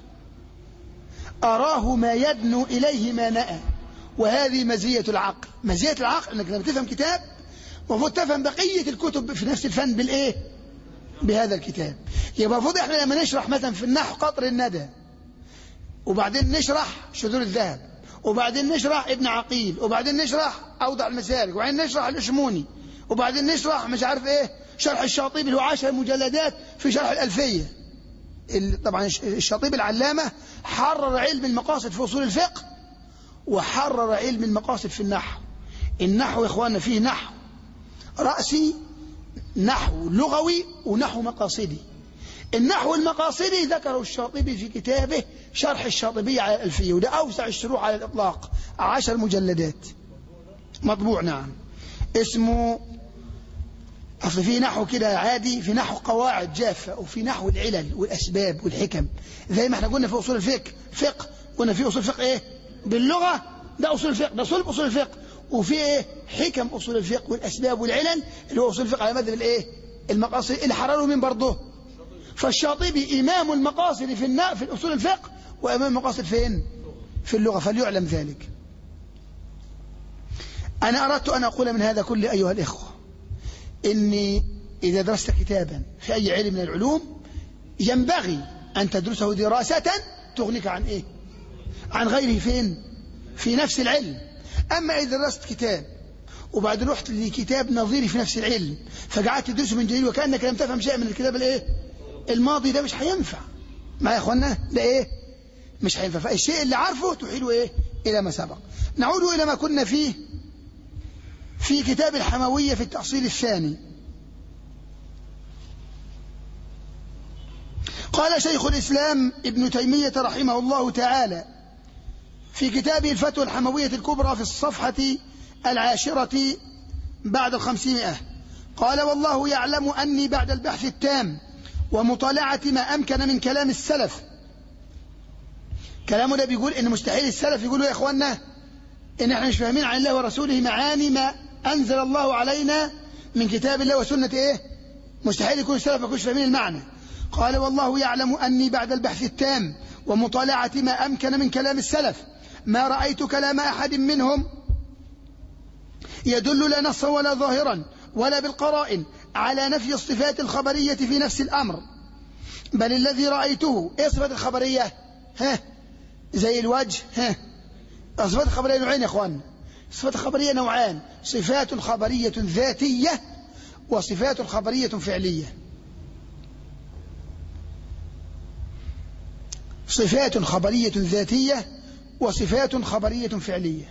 أراه ما يدنو إليه ما نأى وهذه مزية العقل مزية العقل أنك لما تفهم كتاب المفروض تفهم بقية الكتب في نفس الفن بالإيه بهذا الكتاب يبقى المفروض احنا لما نشرح مثلا في النحو قطر الندى وبعدين نشرح شذور الذهب وبعدين نشرح ابن عقيل وبعدين نشرح أوضع المسالك وبعدين نشرح الأشموني وبعدين نشرح مش عارف ايه شرح الشاطبي اللي هو 10 مجلدات في شرح الألفية ال- طبعا الش- الشاطبي العلامة حرر علم المقاصد في أصول الفقه وحرر علم المقاصد في النحو النحو يا إخواننا فيه نحو رأسي نحو لغوي ونحو مقاصدي النحو المقاصدي ذكره الشاطبي في كتابه شرح الشاطبية على الألفية وده أوسع الشروح على الإطلاق عشر مجلدات مطبوع نعم اسمه أصل في نحو كده عادي في نحو قواعد جافة وفي نحو العلل والأسباب والحكم زي ما احنا قلنا في أصول الفقه فقه قلنا في أصول الفقه إيه باللغة ده أصول الفقه ده صلب أصول الفقه وفي إيه حكم أصول الفقه والأسباب والعلل اللي هو أصول الفقه على مذهب الإيه المقاصد اللي حرروا من برضه فالشاطبي إمام المقاصد في النا في أصول الفقه وإمام المقاصد فين في اللغة فليعلم ذلك أنا أردت أن أقول من هذا كله أيها الإخوة إني إذا درست كتابا في أي علم من العلوم ينبغي أن تدرسه دراسة تغنيك عن إيه عن غيره فين في نفس العلم أما إذا درست كتاب وبعدين رحت لكتاب نظيري في نفس العلم فقعدت تدرسه من جديد وكأنك لم تفهم شيء من الكتاب الإيه الماضي ده مش هينفع معايا يا إخوانا ده إيه مش هينفع فالشيء اللي عارفه تحيله إيه إلى ما سبق نعود إلى ما كنا فيه في كتاب الحموية في التأصيل الثاني قال شيخ الإسلام ابن تيمية رحمه الله تعالى في كتابه الفتوى الحموية الكبرى في الصفحة العاشرة بعد الخمسمائة قال والله يعلم أني بعد البحث التام ومطالعة ما أمكن من كلام السلف كلامه ده بيقول إن مستحيل السلف يقولوا يا إخواننا إن إحنا مش فاهمين عن الله ورسوله معاني ما أنزل الله علينا من كتاب الله وسنة إيه مستحيل يكون السلف ما يكونش فاهمين المعنى قال والله يعلم أني بعد البحث التام ومطالعة ما أمكن من كلام السلف ما رأيت كلام أحد منهم يدل لا نصا ولا ظاهرا ولا بالقرائن على نفي الصفات الخبرية في نفس الأمر بل الذي رأيته إيه صفات الخبرية ها زي الوجه ها الصفات الخبرية نوعين يا إخوان الصفات الخبرية نوعان صفات خبرية ذاتية وصفات خبرية فعلية صفات خبرية ذاتية وصفات خبرية فعلية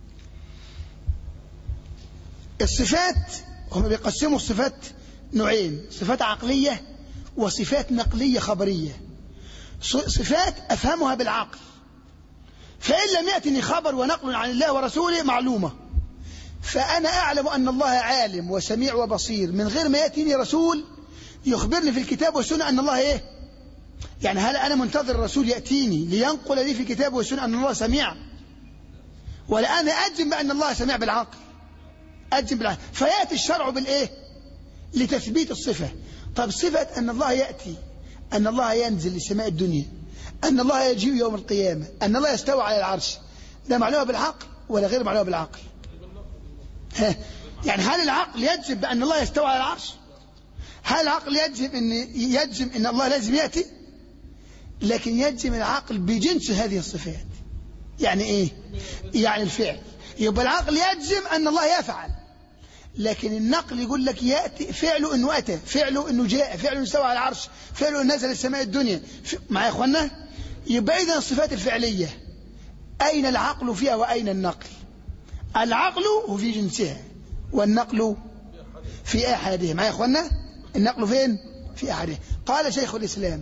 الصفات هم بيقسموا الصفات نوعين صفات عقلية وصفات نقلية خبرية صفات أفهمها بالعقل فإن لم يأتني خبر ونقل عن الله ورسوله معلومة فأنا أعلم أن الله عالم وسميع وبصير من غير ما يأتيني رسول يخبرني في الكتاب والسنة أن الله إيه يعني هل أنا منتظر الرسول يأتيني لينقل لي في الكتاب والسنة أن الله سميع ولا أنا أجزم بأن الله سميع بالعقل أجزم بالعقل فيأتي الشرع بالإيه لتثبيت الصفة طب صفة أن الله يأتي أن الله ينزل لسماء الدنيا أن الله يجيء يوم القيامة أن الله يستوى على العرش ده معلومة بالعقل ولا غير معلومة بالعقل ها يعني هل العقل يجزم بأن الله يستوى على العرش هل العقل يجزم أن يجزم أن الله لازم يأتي لكن يجزم العقل بجنس هذه الصفات يعني إيه يعني الفعل يبقى العقل يجزم أن الله يفعل لكن النقل يقول لك يأتي فعله أنه أتى فعله أنه جاء فعله أنه استوى على العرش فعله أنه نزل السماء الدنيا معايا يا أخوانا يبقى إذا الصفات الفعلية أين العقل فيها وأين النقل العقل هو في جنسها والنقل في أحدها معايا يا أخوانا النقل فين في أحدها قال شيخ الإسلام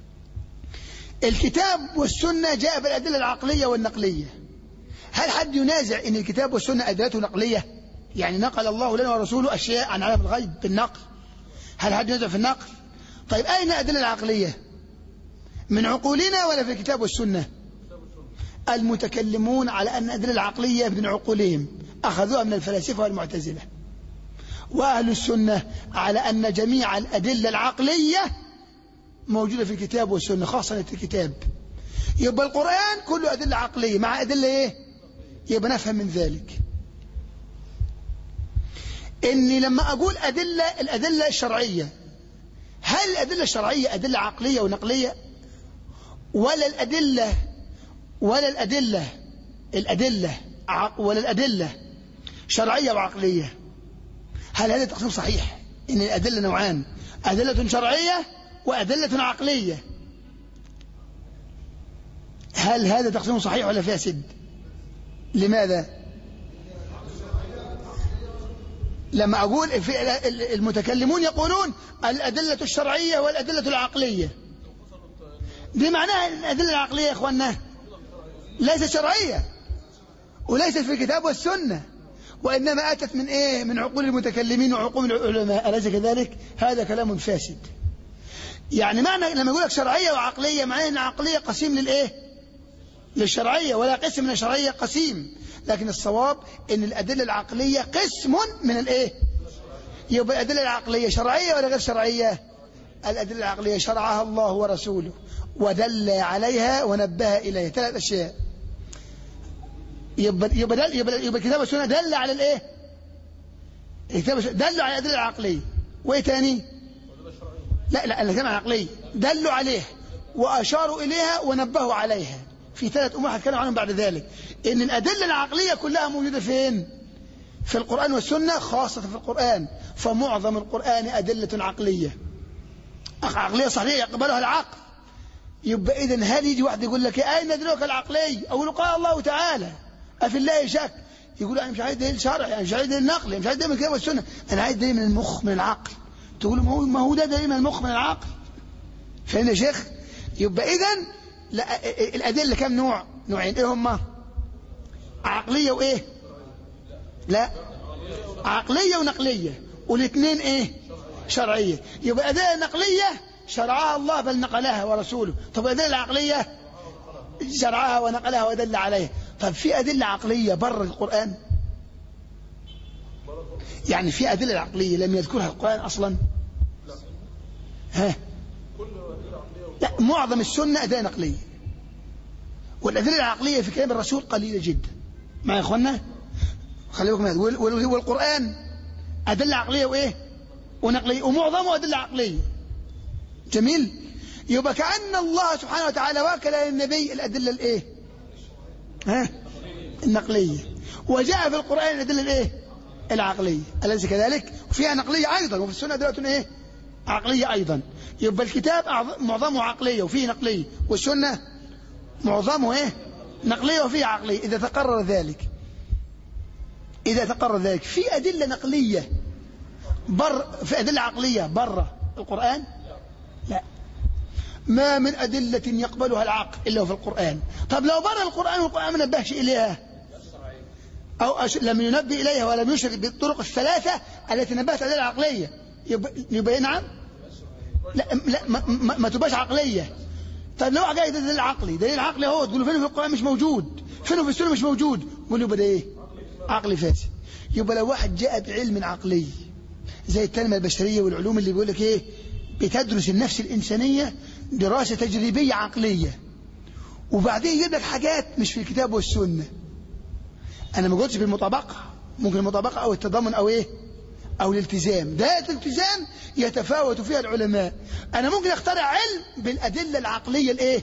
الكتاب والسنة جاء بالأدلة العقلية والنقلية هل حد ينازع أن الكتاب والسنة أدلته نقلية يعني نقل الله لنا ورسوله أشياء عن عالم الغيب بالنقل هل حد ينازع في النقل طيب أين الأدلة العقلية من عقولنا ولا في الكتاب والسنة المتكلمون على أن الأدلة العقلية من عقولهم أخذوها من الفلاسفة والمعتزلة وأهل السنة على أن جميع الأدلة العقلية موجودة في الكتاب والسنة خاصة في الكتاب يبقى القرآن كله أدلة عقلية مع أدلة إيه يبقى نفهم من ذلك إني لما أقول أدلة الأدلة الشرعية هل الأدلة الشرعية أدلة عقلية ونقلية ولا الأدلة ولا الأدلة الأدلة ولا الأدلة شرعية وعقلية هل هذا التقسيم صحيح إن الأدلة نوعان أدلة شرعية وأدلة عقلية هل هذا تقسيم صحيح ولا فاسد لماذا لما أقول في المتكلمون يقولون الأدلة الشرعية والأدلة العقلية دي معناها الأدلة العقلية يا إخواننا ليست شرعية وليست في الكتاب والسنة وإنما أتت من إيه من عقول المتكلمين وعقول العلماء أليس كذلك هذا كلام فاسد يعني معنى لما يقول لك شرعية وعقلية معناه أن عقلية قسيم للإيه للشرعية ولا قسم من الشرعية قسيم لكن الصواب أن الأدلة العقلية قسم من الإيه يبقى الأدلة العقلية شرعية ولا غير شرعية الأدلة العقلية شرعها الله ورسوله ودل عليها ونبه إليها ثلاث أشياء يبقى يبقى دل يبقى, يبقى الكتاب والسنة دل على الإيه الكتاب دل على الأدلة العقلية وإيه تاني لا لا الأدلة العقلية دلوا عليها وأشاروا إليها ونبهوا عليها في ثلاث أمور هتكلم عنهم بعد ذلك إن الأدلة العقلية كلها موجودة فين في القرآن والسنة خاصة في القرآن فمعظم القرآن أدلة عقلية عقلية صحيحة يقبلها العقل يبقى إذا هل يجي واحد يقول لك أين أدلك العقلي أو قال الله تعالى أفي الله شك يقول أنا مش عايز دليل شرعي أنا مش عايز دليل نقلي مش عايز دليل من الكتاب والسنة أنا عايز دليل من المخ من العقل تقول ما هو ما هو ده دليل من المخ من العقل فهنا يا شيخ يبقى إذا لا الأدلة كم نوع نوعين إيه هما عقلية وإيه لا عقلية ونقلية والاثنين إيه شرعية يبقى أدلة نقلية شرعها الله بل نقلها ورسوله طب الأدلة العقلية شرعها ونقلها ودل عليها طب في أدلة عقلية بر القرآن يعني في أدلة عقلية لم يذكرها القرآن أصلا ها لا معظم السنة أدلة نقلية والأدلة العقلية في كلام الرسول قليلة جدا مع يا إخوانا خلي بالكم والقرآن أدلة عقلية وإيه ونقلية ومعظمه أدلة عقلية جميل يبقى كأن الله سبحانه وتعالى وكل للنبي الأدلة الإيه ها النقلية وجاء في القرآن الأدلة الإيه العقلية أليس كذلك وفيها نقلية أيضا وفي السنة أدلة إيه عقلية أيضا يبقى الكتاب معظمه عقلية وفيه نقلية والسنة معظمه إيه نقلية وفيه عقلية إذا تقرر ذلك إذا تقرر ذلك في أدلة نقلية بر في أدلة عقلية بره القرآن لا ما من أدلة يقبلها العقل إلا في القرآن طب لو بر القرآن والقرآن ما نبهش إليها أو أش... لم ينبه إليها ولم يشر بالطرق الثلاثة التي نبهت عليها العقلية يبقى, يبقى نعم لا, لا ما, ما, ما تبقاش عقلية طب لو جاي دليل عقلي دليل عقلي هو تقول فينه في القرآن مش موجود فينه في السنة مش موجود قول يبقى ده ايه عقلي فاسد يبقى لو واحد جاء بعلم عقلي زي التنمية البشرية والعلوم اللي بيقول لك ايه بتدرس النفس الإنسانية دراسة تجريبية عقلية وبعدين يجيب لك حاجات مش في الكتاب والسنة أنا ما قلتش بالمطابقة ممكن المطابقة أو التضامن أو إيه أو الالتزام ده الالتزام يتفاوت فيها العلماء أنا ممكن أخترع علم بالأدلة العقلية الإيه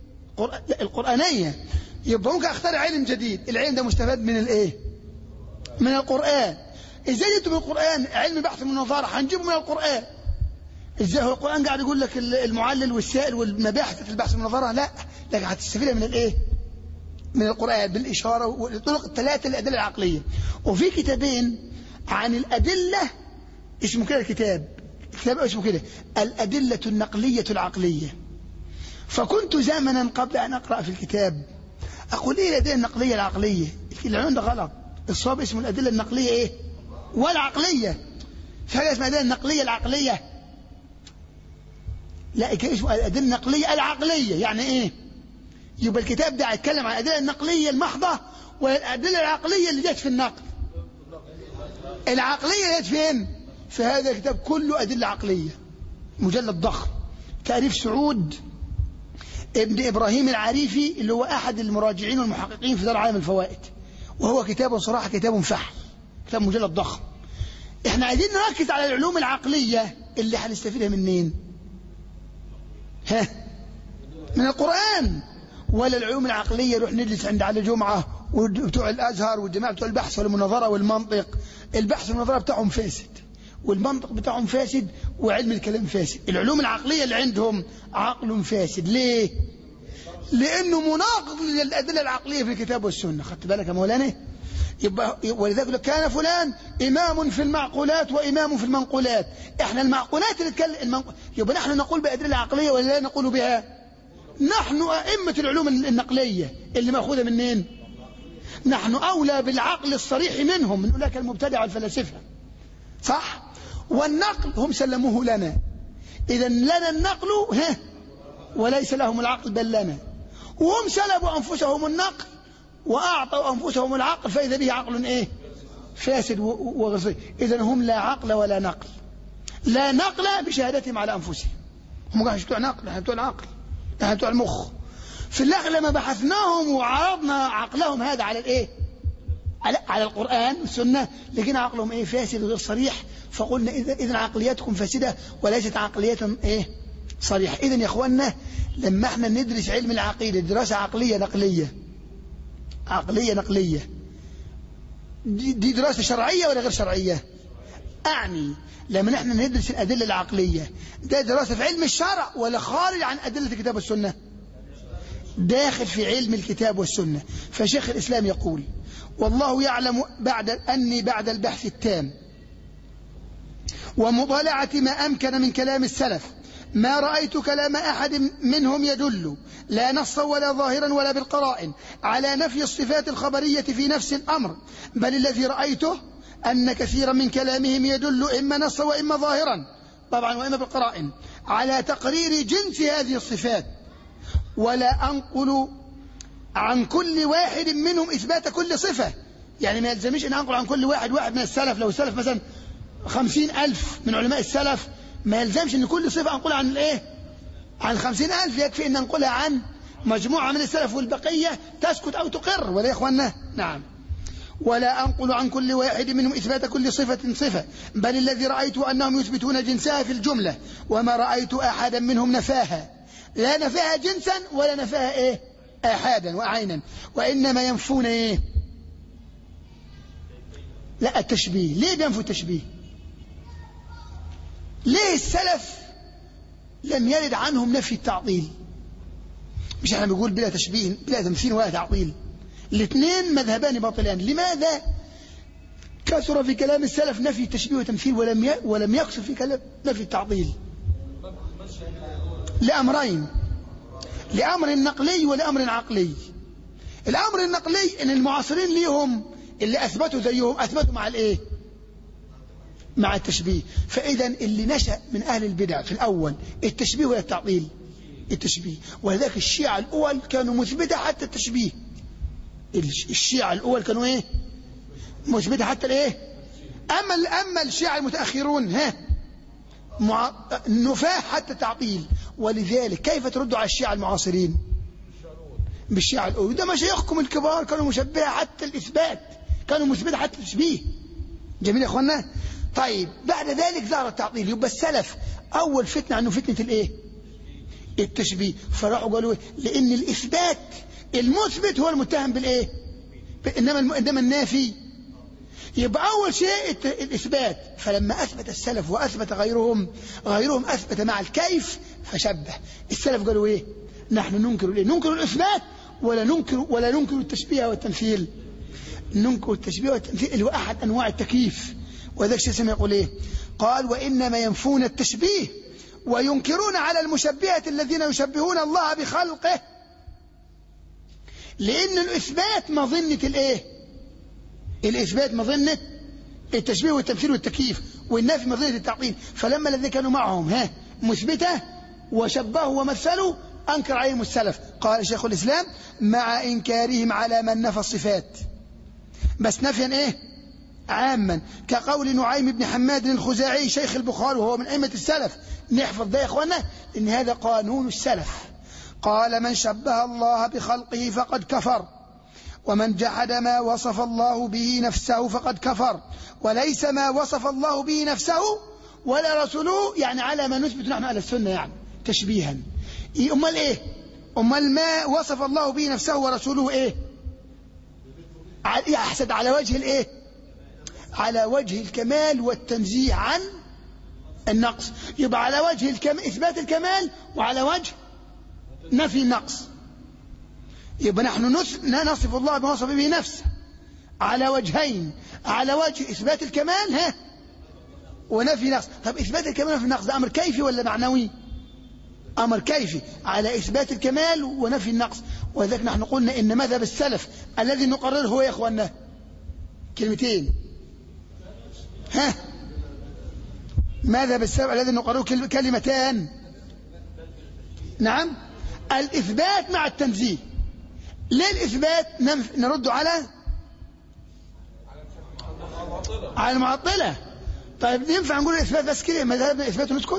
القرآنية يبقى ممكن أخترع علم جديد العلم ده مستفاد من الإيه من القرآن إزاي جبتوا من القرآن علم بحث من النظارة هنجيبه من القرآن ازاي هو القرآن قاعد يقول لك المعلل والسائل والمباحث في البحث والنظارة لا لكن هتستفيدها من الايه من القرآن بالإشارة والطرق الثلاثة الأدلة العقلية وفي كتابين عن الأدلة اسمه كده الكتاب الكتاب اسمه كده الأدلة النقلية العقلية فكنت زمنا قبل أن أقرأ في الكتاب أقول إيه الأدلة النقلية العقلية العنوان ده غلط الصواب اسمه الأدلة النقلية إيه والعقلية في حاجة اسمها الأدلة النقلية العقلية لا اسمه الأدلة النقلية العقلية يعني إيه يبقى الكتاب ده هيتكلم عن الأدلة النقلية المحضة والأدلة العقلية اللي جت في النقل العقلية جت فين في هذا الكتاب كله أدلة عقلية مجلد ضخم تعريف سعود ابن إبراهيم العريفي اللي هو أحد المراجعين والمحققين في دار عالم الفوائد وهو كتاب صراحة كتاب فحل كتاب مجلد ضخم احنا عايزين نركز على العلوم العقلية اللي هنستفيدها منين ها من القرآن ولا العلوم العقلية نروح نجلس عند علي جمعة وبتوع الأزهر والجماعة بتوع البحث والمناظرة والمنطق البحث والمناظرة بتاعهم فاسد والمنطق بتاعهم فاسد وعلم الكلام فاسد العلوم العقلية اللي عندهم عقل فاسد ليه لأنه مناقض للأدلة العقلية في الكتاب والسنة خدت بالك يا مولانا يبقى ولذلك كان فلان إمام في المعقولات وإمام في المنقولات إحنا المعقولات اللي تكلم المنق... يبقى نحن نقول بأدلة عقلية ولا لا نقول بها نحن أئمة العلوم النقلية اللي مأخوذة منين نحن أولى بالعقل الصريح منهم من أولئك المبتدع والفلاسفة صح والنقل هم سلموه لنا إذا لنا النقل ها وليس لهم العقل بل لنا وهم سلبوا أنفسهم النقل وأعطوا أنفسهم العقل فإذا به عقل إيه فاسد وغير صحيح إذا هم لا عقل ولا نقل لا نقل بشهادتهم على أنفسهم هم قاعد بتوع نقل احنا بتوع العقل احنا بتوع المخ في الآخر لما بحثناهم وعرضنا عقلهم هذا على الإيه على, على القرآن والسنة لقينا عقلهم إيه فاسد وغير صريح فقلنا إذا إذا عقلياتكم فاسدة وليست عقلية إيه صريحة إذا يا إخواننا لما احنا ندرس علم العقيدة دراسة عقلية نقلية عقلية نقلية دي, دي دراسة شرعية ولا غير شرعية أعني لما نحن ندرس الأدلة العقلية ده دراسة في علم الشرع ولا خارج عن أدلة الكتاب والسنة داخل في علم الكتاب والسنة فشيخ الإسلام يقول والله يعلم بعد أني بعد البحث التام ومطالعة ما أمكن من كلام السلف ما رأيت كلام أحد منهم يدل لا نصا ولا ظاهرا ولا بالقرائن على نفي الصفات الخبرية في نفس الأمر بل الذي رأيته أن كثيرا من كلامهم يدل إما نصا وإما ظاهرا طبعا وإما بالقرائن على تقرير جنس هذه الصفات ولا أنقل عن كل واحد منهم إثبات كل صفة يعني ما يلزمش أن أنقل عن كل واحد واحد من السلف لو السلف مثلا خمسين ألف من علماء السلف ما يلزمش أن كل صفة أنقلها عن الإيه عن خمسين ألف يكفي أن ننقلها عن مجموعة من السلف والبقية تسكت أو تقر ولا يا إخواننا نعم ولا أنقل عن كل واحد منهم إثبات كل صفة صفة بل الذي رأيت أنهم يثبتون جنسها في الجملة وما رأيت أحدا منهم نفاها لا نفاها جنسا ولا نفاها إيه آحادا وعينا وإنما ينفون إيه لا التشبيه ليه بينفوا التشبيه ليه السلف لم يرد عنهم نفي التعطيل مش احنا بنقول بلا تشبيه بلا تمثيل ولا تعطيل الاثنين مذهبان باطلان لماذا كثر في كلام السلف نفي التشبيه وتمثيل ولم ولم يقصر في كلام نفي التعطيل لأمرين لأمر نقلي ولأمر عقلي الأمر النقلي إن المعاصرين ليهم اللي أثبتوا زيهم أثبتوا مع الإيه مع التشبيه فإذا اللي نشأ من أهل البدع في الأول التشبيه ولا التعطيل التشبيه ولذلك الشيعة الأول كانوا مثبتة حتى التشبيه الشيعة الأول كانوا إيه مثبتة حتى الإيه أما أما الشيعة المتأخرون ها مع... نفاه حتى التعطيل ولذلك كيف تردوا على الشيعة المعاصرين بالشيعة الأول ده مشايخكم الكبار كانوا مشبهة حتى الإثبات كانوا مثبتة حتى التشبيه جميل يا أخوانا طيب بعد ذلك ظهر التعطيل يبقى السلف أول فتنة عنه فتنة الإيه التشبيه فراحوا قالوا إيه؟ لأن الإثبات المثبت هو المتهم بالإيه إنما إنما النافي يبقى أول شيء الإثبات فلما أثبت السلف وأثبت غيرهم غيرهم أثبت مع الكيف فشبه السلف قالوا إيه نحن ننكر الإيه ننكر الإثبات ولا ننكر ولا ننكر التشبيه والتمثيل ننكر التشبيه والتمثيل اللي هو أحد أنواع التكييف وذلك شيء يقول إيه قال وإنما ينفون التشبيه وينكرون على المشبهة الذين يشبهون الله بخلقه لأن الإثبات مظنة الإيه الإثبات مظنة التشبيه والتمثيل والتكييف والنفي مظنة التعطيل فلما الذين كانوا معهم ها مثبتة وشبهوا ومثلوا أنكر عليهم السلف قال شيخ الإسلام مع إنكارهم على من نفى الصفات بس نفيا إيه عاما كقول نعيم بن حماد الخزاعي شيخ البخاري وهو من أئمة السلف نحفظ ده يا إخوانا إن هذا قانون السلف قال من شبه الله بخلقه فقد كفر ومن جحد ما وصف الله به نفسه فقد كفر وليس ما وصف الله به نفسه ولا رسوله يعني على ما نثبت نحن على السنة يعني تشبيها أمال إيه أمال ما وصف الله به نفسه ورسوله إيه يحسد على وجه الإيه على وجه الكمال والتنزيه عن النقص يبقى على وجه الكم... إثبات الكمال وعلى وجه نفي النقص يبقى نحن نس... نصف الله بما وصف به نفسه على وجهين على وجه إثبات الكمال ها ونفي نقص طب إثبات الكمال ونفي النقص ده أمر كيفي ولا معنوي أمر كيفي على إثبات الكمال ونفي النقص ولذلك نحن قلنا إن مذهب السلف الذي نقرره هو يا إخواننا كلمتين ها ماذا بالسبب الذي نقرره كلمتان نعم الإثبات مع التنزيه ليه الإثبات نرد على على المعطلة طيب ينفع نقول الإثبات بس كده مذهبنا الإثبات ونسكت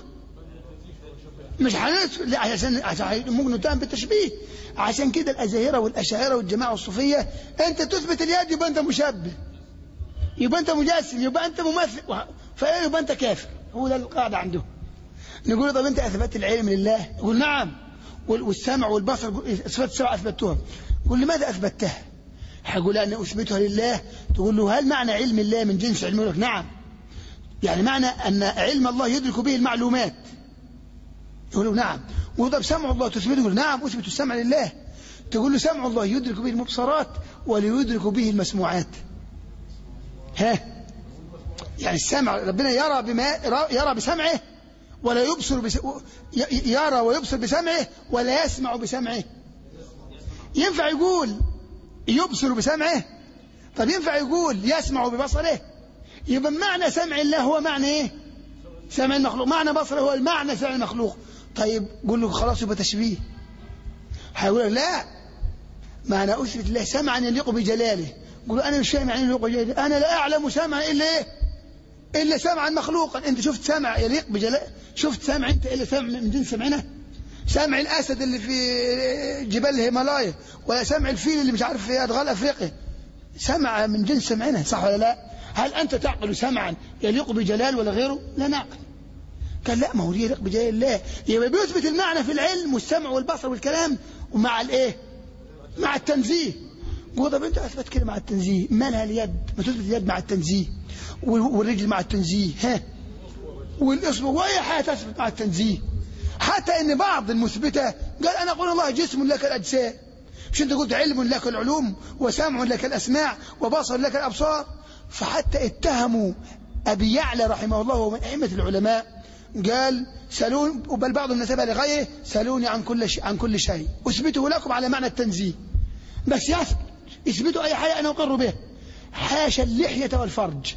مش هنسكت عشان عشان ممكن نتهم بالتشبيه عشان كده الأزاهرة والأشاعرة والجماعة الصوفية أنت تثبت اليد يبقى أنت مشبه يبقى أنت مجسم يبقى أنت ممثل فيبقى أنت كافر هو ده القاعدة عندهم نقول طب أنت أثبت العلم لله يقول نعم والسمع والبصر صفات السبع أثبتها يقول لماذا أثبتها هقول أنا أثبتها لله تقول له هل معنى علم الله من جنس علم لك نعم يعني معنى أن علم الله يدرك به المعلومات يقول له نعم وطب سمع الله تثبته يقول نعم أثبت السمع لله تقول له سمع الله يدرك به المبصرات وليدرك به المسموعات ها يعني السمع ربنا يرى بما يرى بسمعه ولا يبصر بس يرى ويبصر بسمعه ولا يسمع بسمعه ينفع يقول يبصر بسمعه طب ينفع يقول يسمع ببصره يبقى معنى سمع الله هو معنى ايه سمع المخلوق معنى بصره هو المعنى سمع المخلوق طيب قول له خلاص يبقى تشبيه هيقول لا معنى اثبت الله سمعا يليق بجلاله قول انا مش فاهم يعني يليق بجلاله انا لا اعلم سمعا الا ايه الا سمعا مخلوقا انت شفت سمع يليق بجلاله شفت سمع انت الا سمع من جنس سمعنا سمع الاسد اللي في جبال الهيمالايا ولا سمع الفيل اللي مش عارف في ادغال افريقيا سمع من جنس سمعنا صح ولا لا هل انت تعقل سمعا يليق بجلال ولا غيره لا نعقل قال لا ما هو يليق بجلال الله يبقى بيثبت المعنى في العلم والسمع والبصر والكلام ومع الايه مع التنزيه قول طب انت اثبت كده مع التنزيه مالها اليد ما تثبت اليد مع التنزيه والرجل مع التنزيه ها والاصبع واي حاجه تثبت مع التنزيه حتى ان بعض المثبته قال انا اقول الله جسم لك الاجسام مش انت قلت علم لك العلوم وسمع لك الاسماع وبصر لك الابصار فحتى اتهموا ابي يعلى رحمه الله ومن ائمه العلماء قال سالون بل بعض النسبة لغيره سالوني عن كل شيء عن كل شيء اثبته لكم على معنى التنزيه بس يثبت اثبتوا اي حاجه انا اقر به حاشا اللحيه والفرج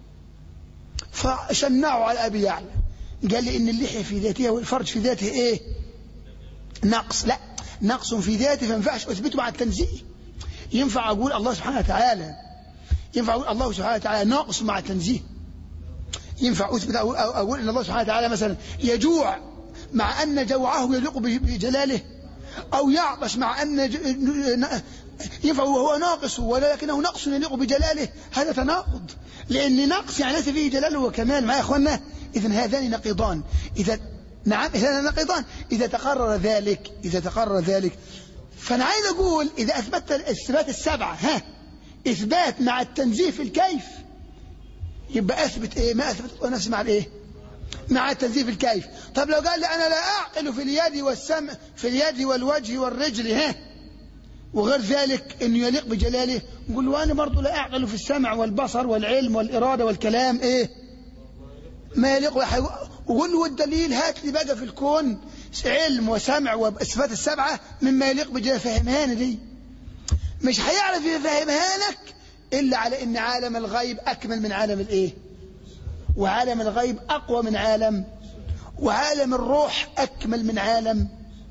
فشنعوا على ابي يعلى قال لي ان اللحيه في ذاتها والفرج في ذاته ايه نقص لا نقص في ذاته فما ينفعش اثبته مع التنزيه ينفع اقول الله سبحانه وتعالى ينفع اقول الله سبحانه وتعالى ناقص مع التنزيه ينفع اثبت أو اقول ان الله سبحانه وتعالى مثلا يجوع مع ان جوعه يليق بجلاله او يعطش مع ان ينفع وهو ناقص ولكنه نقص يليق بجلاله هذا تناقض لان نقص يعني ليس فيه جلال وكمال مع يا اخواننا اذا هذان نقيضان اذا نعم هذان نقيضان اذا تقرر ذلك اذا تقرر ذلك فانا عايز اقول اذا اثبتت الاثبات السبعه ها اثبات مع التنزيه في الكيف يبقى اثبت ايه ما اثبت نفسي مع الايه مع التنزيه في الكيف طب لو قال لي انا لا اعقل في اليد والسمع في اليد والوجه والرجل ها وغير ذلك انه يليق بجلاله نقول له انا برضه لا اعقل في السمع والبصر والعلم والاراده والكلام ايه ما يليق وقول له الدليل هات لي بقى في الكون علم وسمع والصفات السبعه مما يليق بجلاله فهمها دي مش هيعرف يفهمها لك إلا على إن عالم الغيب أكمل من عالم الإيه وعالم الغيب أقوى من عالم وعالم الروح أكمل من عالم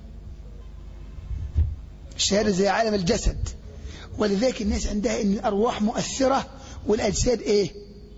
الشهادة زي عالم الجسد ولذلك الناس عندها إن الأرواح مؤثرة والأجساد إيه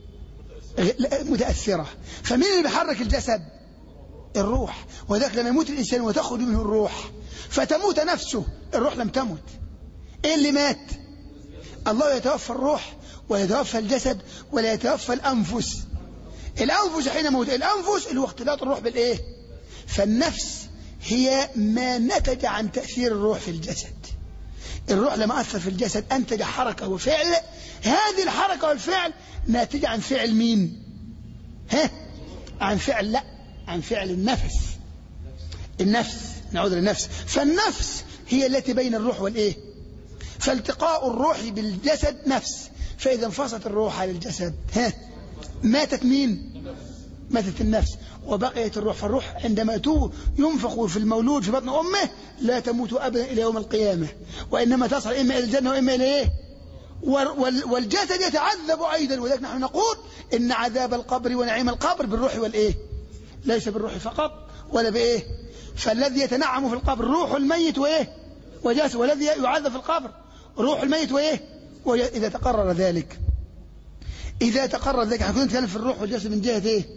متأثرة فمين اللي بيحرك الجسد الروح وذلك لما يموت الإنسان وتخرج منه الروح فتموت نفسه الروح لم تمت إيه اللي مات الله يتوفى الروح ويتوفى الجسد ولا يتوفى الأنفس الأنفس حين موت الأنفس اللي هو اختلاط الروح بالإيه فالنفس هي ما نتج عن تأثير الروح في الجسد الروح لما أثر في الجسد أنتج حركة وفعل هذه الحركة والفعل ناتجة عن فعل مين ها عن فعل لا عن فعل النفس النفس نعود للنفس فالنفس هي التي بين الروح والإيه فالتقاء الروح بالجسد نفس فإذا انفصلت الروح عن الجسد ها ماتت مين ماتت النفس وبقيت الروح فالروح عندما تو ينفخ في المولود في بطن أمه لا تموت أبدا إلى يوم القيامة وإنما تصل إما إلى الجنة وإما إلى إيه والجسد يتعذب أيضا ولذلك نحن نقول إن عذاب القبر ونعيم القبر بالروح والإيه ليس بالروح فقط ولا بإيه فالذي يتنعم في القبر روح الميت وإيه وجسد والذي يعذب في القبر روح الميت وإيه إذا تقرر ذلك إذا تقرر ذلك احنا كنا نتكلم في الروح والجسد من جهة إيه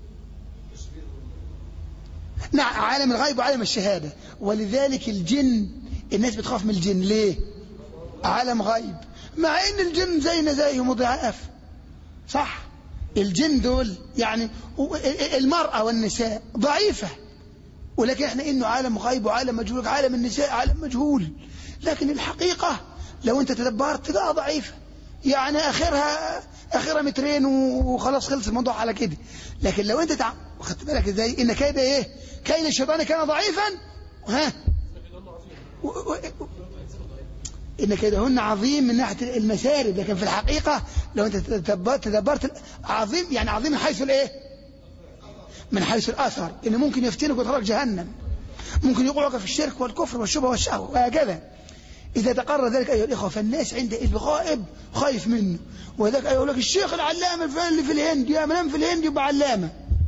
نعم عالم الغيب وعالم الشهادة ولذلك الجن الناس بتخاف من الجن ليه عالم غيب مع ان الجن زينا زيهم مضاعف صح الجن دول يعني المرأة والنساء ضعيفة ولكن احنا انه عالم غيب وعالم مجهول عالم النساء عالم مجهول لكن الحقيقة لو انت تدبرت تلاقيها ضعيفة يعني اخرها اخرها مترين وخلاص خلص الموضوع على كده لكن لو انت تع... خدت بالك ازاي ان كيد ايه كيد الشيطان كان ضعيفا ها و... و... إن كيدهن عظيم من ناحية المسارد لكن في الحقيقة لو أنت تدبرت, تدبرت عظيم يعني عظيم من حيث الإيه من حيث الأثر إنه ممكن يفتنك ويدخلك جهنم ممكن يوقعك في الشرك والكفر والشبه والشهوة وهكذا إذا تقرر ذلك أيها الإخوة فالناس عند الغائب خايف منه وذلك أيها لك الشيخ العلامة الفلاني اللي في الهند يا منام في الهند يبقى علامة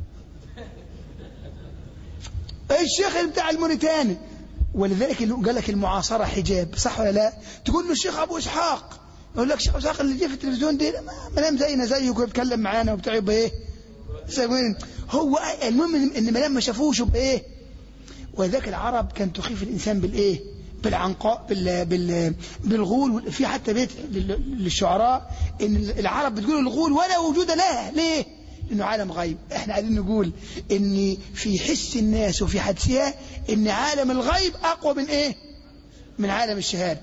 الشيخ بتاع الموريتاني ولذلك قال لك المعاصرة حجاب صح ولا لا تقول له الشيخ أبو إسحاق يقول لك الشيخ إسحاق اللي جه في التلفزيون دي منام زينا زيه بيتكلم معانا وبتاع يبقى إيه هو المهم إن منام ما شافوش يبقى إيه ولذلك العرب كان تخيف الإنسان بالإيه بالعنقاء بال بال بالغول في حتى بيت للشعراء ان العرب بتقول الغول ولا وجود لها ليه انه عالم غيب احنا عايزين نقول ان في حس الناس وفي حدسها ان عالم الغيب اقوى من ايه من عالم الشهاده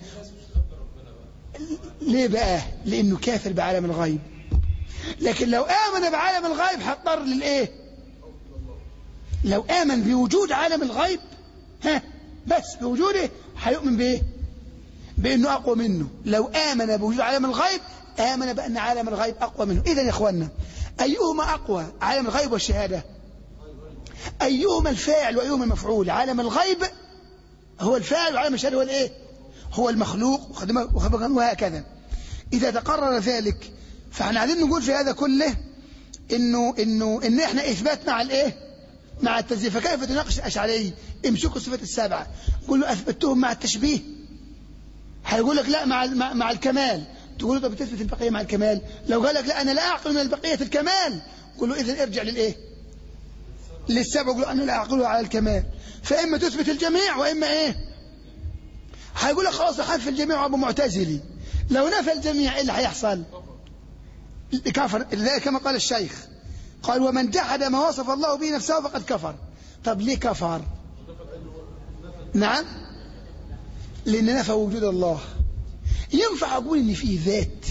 ليه بقى لانه كافر بعالم الغيب لكن لو امن بعالم الغيب هضطر للايه لو امن بوجود عالم الغيب ها بس بوجوده هيؤمن بايه بانه اقوى منه لو امن بوجود عالم الغيب امن بان عالم الغيب اقوى منه اذا يا اخوانا أيهما أقوى عالم الغيب والشهادة أيهما الفاعل وأيهما المفعول عالم الغيب هو الفاعل وعالم الشهادة هو الإيه هو المخلوق وهكذا إذا تقرر ذلك فاحنا عايزين نقول في هذا كله إنه إنه إن إحنا إثبات مع الإيه مع التزييف فكيف تناقش الأشعري امسكوا الصفات السبعة قول له أثبتهم مع التشبيه هيقول لك لا مع مع الكمال تقول له طب تثبت البقية مع الكمال لو قال لك لا أنا لا أعقل من البقية الكمال قل له إذن ارجع للإيه للسبع قل له أنا لا أعقله على الكمال فإما تثبت الجميع وإما إيه هيقول لك خلاص حذف الجميع وأبو معتزلي لو نفى الجميع إيه اللي هيحصل كفر كما قال الشيخ قال ومن جحد ما وصف الله به نفسه فقد كفر طب ليه كفر نعم لأن نفى وجود الله ينفع أقول إن فيه ذات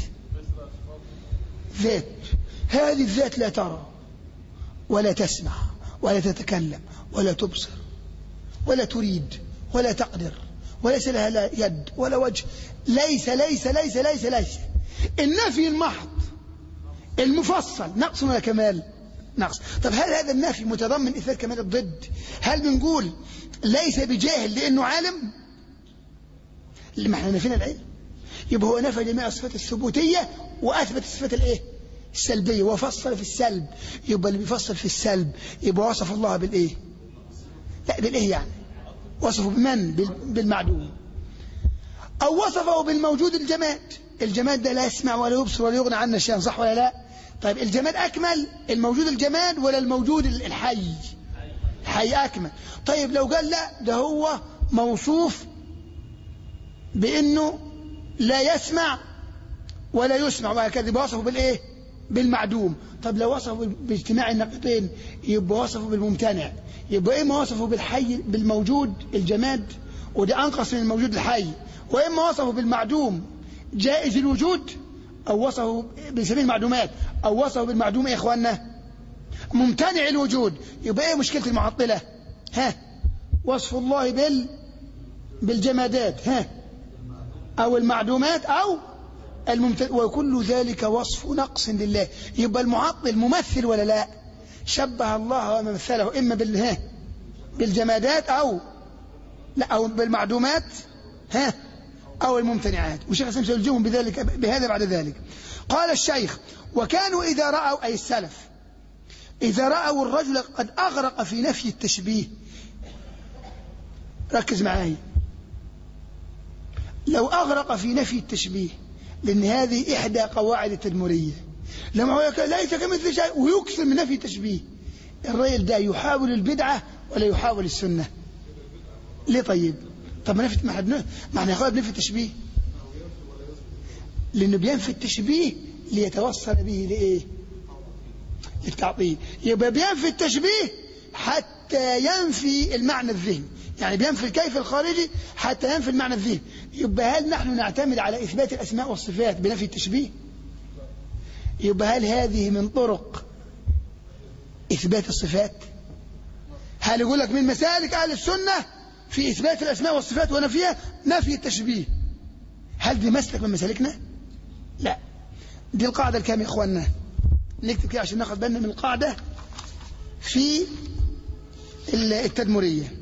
ذات هذه الذات لا ترى ولا تسمع ولا تتكلم ولا تبصر ولا تريد ولا تقدر وليس لها لا يد ولا وجه ليس ليس ليس ليس ليس النفي المحض المفصل نقص ولا كمال نقص طب هل هذا النفي متضمن إثبات كمال الضد هل بنقول ليس بجاهل لأنه عالم اللي ما احنا نفينا العلم يبقى هو نفى جميع الصفات الثبوتية وأثبت الصفات الايه السلبية وفصل في السلب يبقى اللي بيفصل في السلب يبقى وصف الله بالإيه لا بالإيه يعني وصفه بمن بالمعدوم أو وصفه بالموجود الجماد الجماد ده لا يسمع ولا يبصر ولا يغنى عنه شيئا صح ولا لا طيب الجماد أكمل الموجود الجماد ولا الموجود الحي الحي أكمل طيب لو قال لا ده هو موصوف بأنه لا يسمع ولا يسمع وهكذا وصفه بالإيه بالمعدوم طب لو وصفه باجتماع النقيضين يبقى وصفه بالممتنع يبقى إما وصفه بالحي بالموجود الجماد وده أنقص من الموجود الحي وإما وصفه بالمعدوم جائز الوجود أو وصفه بسبيل المعدومات أو وصفه بالمعدوم يا إخواننا ممتنع الوجود يبقى إيه مشكلة المعطلة ها وصف الله بال بالجمادات ها أو المعدومات أو الممت... وكل ذلك وصف نقص لله يبقى المعطل ممثل ولا لا شبه الله ومثله إما بال... ها بالجمادات أو لا أو بالمعدومات ها أو الممتنعات والشيخ الإسلام سيلجمهم بذلك بهذا بعد ذلك قال الشيخ وكانوا إذا رأوا أي السلف إذا رأوا الرجل قد أغرق في نفي التشبيه ركز معي لو أغرق في نفي التشبيه لأن هذه إحدى قواعد التدمرية لما هو ليس كمثل شيء ويكثر من نفي التشبيه الرجل ده يحاول البدعة ولا يحاول السنة ليه طيب طب ما نفي ما حد ما احنا يا بنفي التشبيه لأنه بينفي التشبيه ليتوصل به لإيه للتعطيل يبقى بينفي التشبيه حتى ينفي المعنى الذهني يعني بينفي الكيف الخارجي حتى ينفي المعنى الذهني يبقى هل نحن نعتمد على إثبات الأسماء والصفات بنفي التشبيه يبقى هل هذه من طرق إثبات الصفات هل يقول لك من مسالك أهل السنة في إثبات الأسماء والصفات ونفيها نفي التشبيه هل دي مسلك من مسالكنا لا دي القاعدة الكام يا إخواننا نكتب كده عشان ناخد بالنا من القاعدة في التدمرية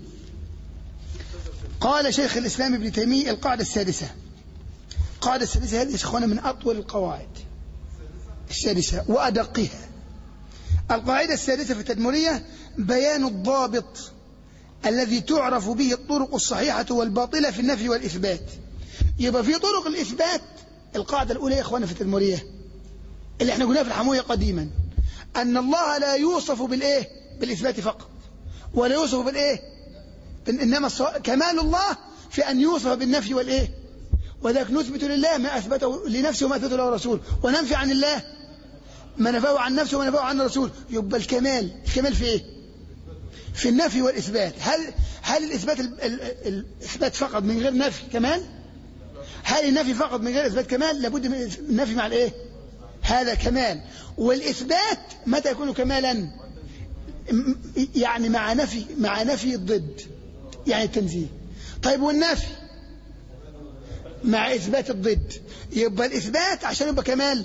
قال شيخ الإسلام ابن تيمية القاعدة السادسة القاعدة السادسة هذه يا إخوانا من أطول القواعد السادسة وأدقها القاعدة السادسة في التدمرية بيان الضابط الذي تعرف به الطرق الصحيحة والباطلة في النفي والإثبات يبقى في طرق الإثبات القاعدة الأولى يا إخوانا في التدمرية اللي احنا قلناها في الحموية قديما أن الله لا يوصف بالإيه بالإثبات فقط ولا يوصف بالإيه إنما كمال الله في أن يوصف بالنفي والإيه وذلك نثبت لله ما أثبته لنفسه وما أثبته له الرسول وننفي عن الله ما نفاه عن نفسه وما نفاه عن الرسول يبقى الكمال الكمال في إيه في النفي والإثبات هل هل الإثبات الإثبات فقط من غير نفي كمال هل النفي فقط من غير إثبات كمال لابد من النفي مع الإيه هذا كمال والإثبات متى يكون كمالا يعني مع نفي مع نفي الضد يعني التنزيه طيب والنفي مع إثبات الضد يبقى الإثبات عشان يبقى كمال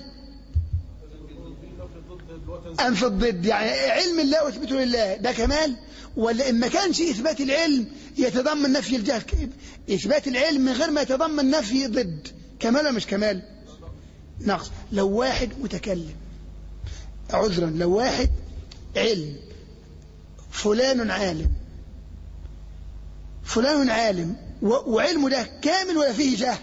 أنفي الضد يعني علم الله واثبته لله ده كمال ولا إن ما كانش إثبات العلم يتضمن نفي الجهل إثبات العلم من غير ما يتضمن نفي ضد كمال ولا مش كمال نقص لو واحد متكلم عذرا لو واحد علم فلان عالم فلان عالم وعلمه ده كامل ولا فيه جهل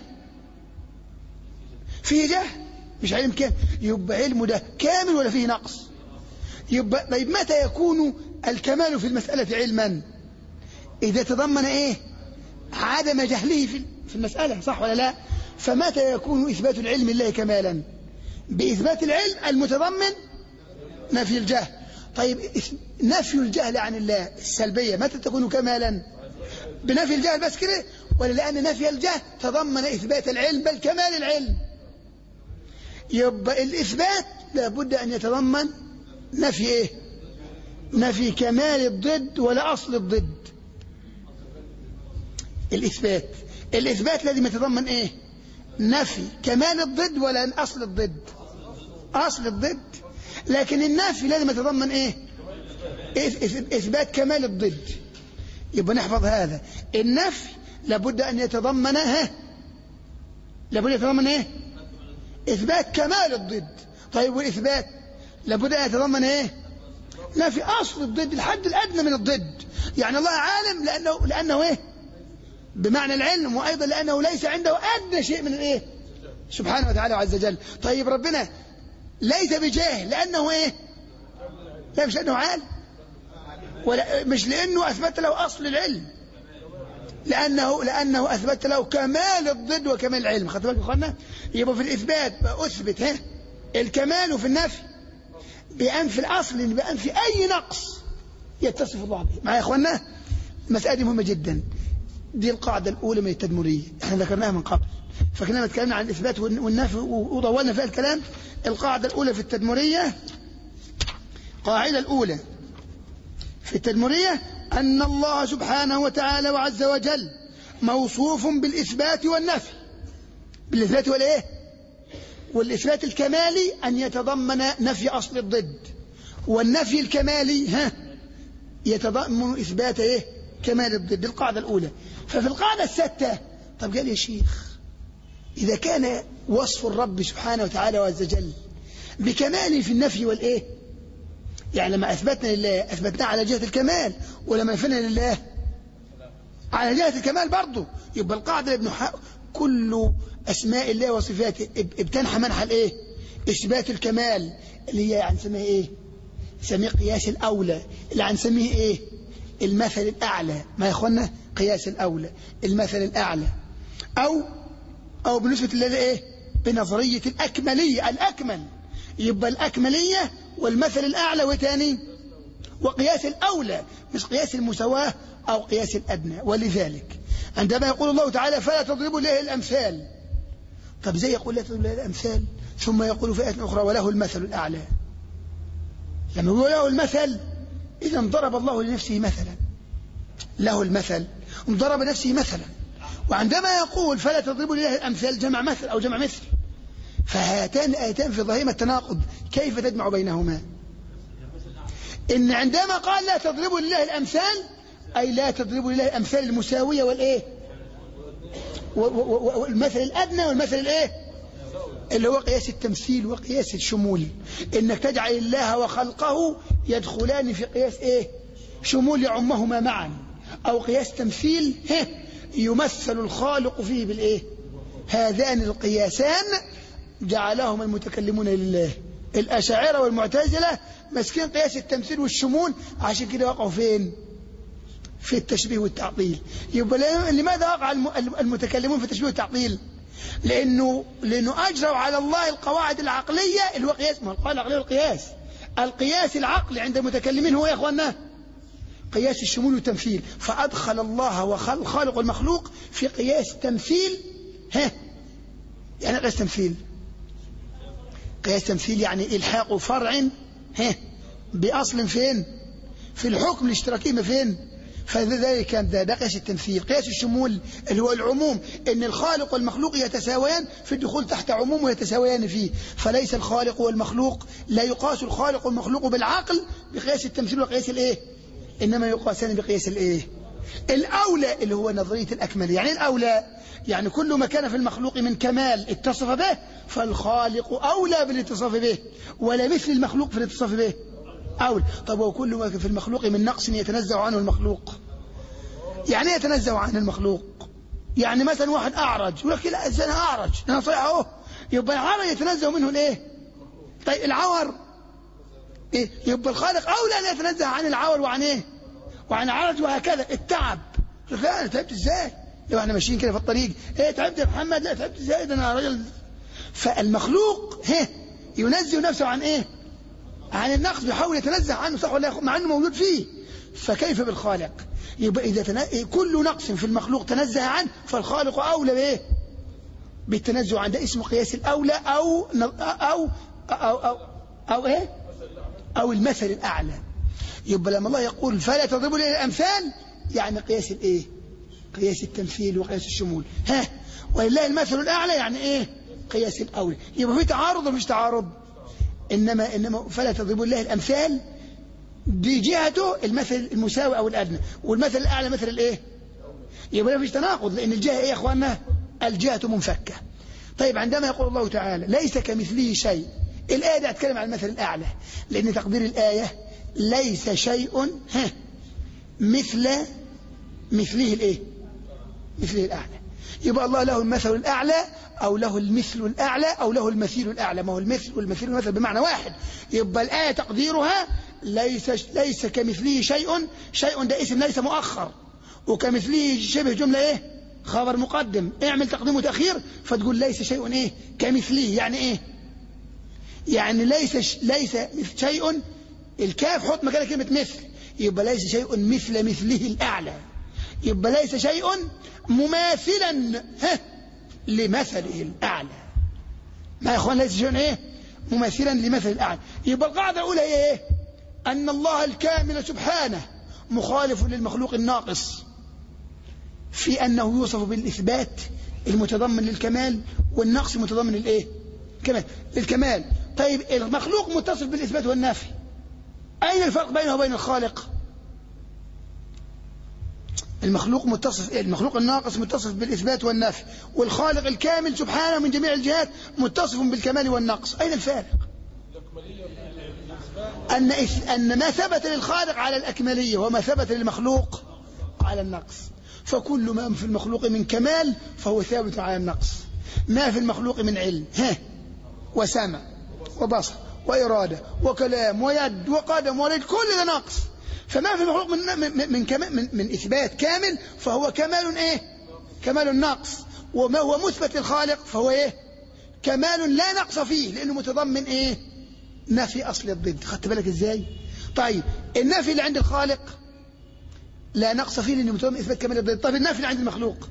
فيه جهل مش علم كامل يبقى علمه ده كامل ولا فيه نقص يبقى طيب متى يكون الكمال في المسألة علما إذا تضمن إيه عدم جهله في المسألة صح ولا لا فمتى يكون إثبات العلم لله كمالا بإثبات العلم المتضمن نفي الجهل طيب نفي الجهل عن الله السلبية متى تكون كمالا بنفي الجهل بس كده ولا لأن نفي الجهل تضمن إثبات العلم بل كمال العلم يبقى الإثبات لابد أن يتضمن نفي إيه نفي كمال الضد ولا أصل الضد الإثبات الإثبات لازم يتضمن إيه نفي كمال الضد ولا أصل الضد أصل الضد لكن النفي لازم يتضمن إيه إثبات كمال الضد يبقى نحفظ هذا النفي لابد أن يتضمن ها لابد أن يتضمن إيه إثبات كمال الضد طيب والإثبات لابد أن يتضمن إيه نفي أصل الضد الحد الأدنى من الضد يعني الله عالم لأنه, لأنه إيه بمعنى العلم وأيضا لأنه ليس عنده أدنى شيء من الإيه سبحانه وتعالى وعز وجل طيب ربنا ليس بجاهل لأنه إيه لا مش لأنه عالم ولا مش لأنه أثبت له أصل العلم لأنه لأنه أثبت له كمال الضد وكمال العلم خدت بالك أخوانا يبقى في الإثبات أثبت ها الكمال وفي النفي بأنف الأصل بأنف أي نقص يتصف الله به معايا يا أخوانا المسألة دي مهمة جدا دي القاعدة الأولى من التدمرية احنا ذكرناها من قبل فكنا لما اتكلمنا عن الإثبات والنفي وطولنا فيها الكلام القاعدة الأولى في التدمرية القاعدة الأولى في التدمرية أن الله سبحانه وتعالى وعز وجل موصوف بالإثبات والنفي بالإثبات والإيه والإثبات الكمالي أن يتضمن نفي أصل الضد والنفي الكمالي ها يتضمن إثبات إيه كمال الضد القاعدة الأولى ففي القاعدة الستة طب قال يا شيخ إذا كان وصف الرب سبحانه وتعالى وعز وجل بكمال في النفي والإيه يعني لما أثبتنا لله أثبتنا على جهة الكمال ولما نفينا لله على جهة الكمال برضه يبقى القاعدة ابن كل أسماء الله وصفاته بتنحى منحى الإيه إثبات الكمال اللي هي يعني نسميها إيه نسميه قياس الأولى اللي هنسميه إيه المثل الأعلى ما يا إخوانا قياس الأولى المثل الأعلى أو أو بالنسبة لله إيه بنظرية الأكملية الأكمل يبقى الأكملية والمثل الأعلى وتاني وقياس الأولى مش قياس المساواة أو قياس الأدنى ولذلك عندما يقول الله تعالى فلا تضربوا له الأمثال طب زي يقول لا تضربوا له الأمثال ثم يقول في آية أخرى وله المثل الأعلى لما يقول له المثل إذا ضرب الله لنفسه مثلا له المثل ضرب نفسه مثلا وعندما يقول فلا تضربوا لله الأمثال جمع مثل أو جمع مثل فهاتان آيتان في ظهيمة التناقض كيف تجمع بينهما إن عندما قال لا تضربوا لله الأمثال أي لا تضربوا لله الأمثال المساوية والإيه والمثل الأدنى والمثل الإيه اللي هو قياس التمثيل وقياس الشمول إنك تجعل الله وخلقه يدخلان في قياس إيه شمول يعمهما معا أو قياس تمثيل يمثل الخالق فيه بالإيه هذان القياسان جعلهم المتكلمون لله الأشاعرة والمعتزلة ماسكين قياس التمثيل والشمول عشان كده وقعوا فين في التشبيه والتعطيل يبقى لماذا وقع المتكلمون في التشبيه والتعطيل لأنه, لأنه أجروا على الله القواعد العقلية اللي هو قياس ما القواعد العقلية القياس القياس العقلي عند المتكلمين هو يا أخوانا قياس الشمول والتمثيل فأدخل الله وخالق المخلوق في قياس تمثيل ها يعني قياس تمثيل قياس تمثيل يعني إلحاق فرع ها بأصل فين في الحكم الاشتراكي ما فين فذلك كان ده, ده قياس التمثيل قياس الشمول اللي هو العموم ان الخالق والمخلوق يتساويان في الدخول تحت عموم ويتساويان فيه فليس الخالق والمخلوق لا يقاس الخالق والمخلوق بالعقل بقياس التمثيل وقياس الايه انما يقاسان بقياس الايه الاولى اللي هو نظريه الاكمل يعني الاولى يعني كل ما كان في المخلوق من كمال اتصف به فالخالق اولى بالاتصاف به ولا مثل المخلوق في الاتصاف به أول طب وكل ما في المخلوق من نقص يتنزه عنه المخلوق يعني ايه يتنزه عن المخلوق يعني مثلا واحد أعرج يقول لك لا أنا أعرج أنا صحيح أهو يبقى العرج يتنزه منه الإيه طيب العور إيه؟ يبقى الخالق أولى أن يتنزه عن العور وعن إيه وعن العرج وهكذا التعب لا أنا تعبت إزاي لو احنا ماشيين كده في الطريق ايه تعبت يا محمد لا تعبت ازاي ده انا راجل فالمخلوق ها ينزه نفسه عن ايه عن النقص بيحاول يتنزه عنه صح ولا مع انه موجود فيه فكيف بالخالق يبقى اذا تن... كل نقص في المخلوق تنزه عنه فالخالق اولى بايه بالتنزه عن ده اسمه قياس الاولى او او او او, أو ايه او المثل الاعلى يبقى لما الله يقول فلا تضربوا لي الامثال يعني قياس الايه قياس التمثيل وقياس الشمول ها ولله المثل الاعلى يعني ايه قياس الاولى يبقى في تعارض ولا مش تعارض إنما, إنما فلا تضربوا الله الأمثال دي جهته المثل المساوي أو الأدنى والمثل الأعلى مثل الإيه يبقى فيش تناقض لأن الجهة إيه يا أخواننا الجهة منفكة طيب عندما يقول الله تعالى ليس كمثله شيء الآية دي هتكلم عن المثل الأعلى لأن تقدير الآية ليس شيء ها مثل مثله الإيه مثله الأعلى يبقى الله له المثل الأعلى أو له المثل الأعلى أو له المثيل الأعلى ما هو المثل والمثيل والمثل بمعنى واحد يبقى الآية تقديرها ليس ليس كمثله شيء شيء ده اسم ليس مؤخر وكمثله شبه جملة إيه خبر مقدم اعمل تقديم وتأخير فتقول ليس شيء إيه كمثله يعني إيه يعني ليس ليس شيء الكاف حط مكانها كلمة مثل يبقى ليس شيء مثل مثله الأعلى يبقى ليس شيء مماثلا ها لمثله الأعلى ما يا إخوان ليس شيء إيه مماثلا لمثل الأعلى يبقى القاعدة الأولى هي إيه أن الله الكامل سبحانه مخالف للمخلوق الناقص في أنه يوصف بالإثبات المتضمن للكمال والنقص متضمن للإيه كمال للكمال طيب المخلوق متصف بالإثبات والنفي أين الفرق بينه وبين الخالق المخلوق متصف المخلوق الناقص متصف بالإثبات والنفي والخالق الكامل سبحانه من جميع الجهات متصف بالكمال والنقص أين الفارق أن أن ما ثبت للخالق على الأكملية وما ثبت للمخلوق على النقص فكل ما في المخلوق من كمال فهو ثابت على النقص ما في المخلوق من علم ها وسمع وبصر وإرادة وكلام ويد وقدم ورجل كل ده نقص فما في المخلوق من من من, كمال من, من إثبات كامل فهو كمال إيه كمال النقص وما هو مثبت للخالق فهو إيه كمال لا نقص فيه لأنه متضمن إيه نفي أصل الضد خدت بالك إزاي طيب النفي اللي عند الخالق لا نقص فيه لأنه متضمن إثبات كمال الضد طيب النفي اللي عند المخلوق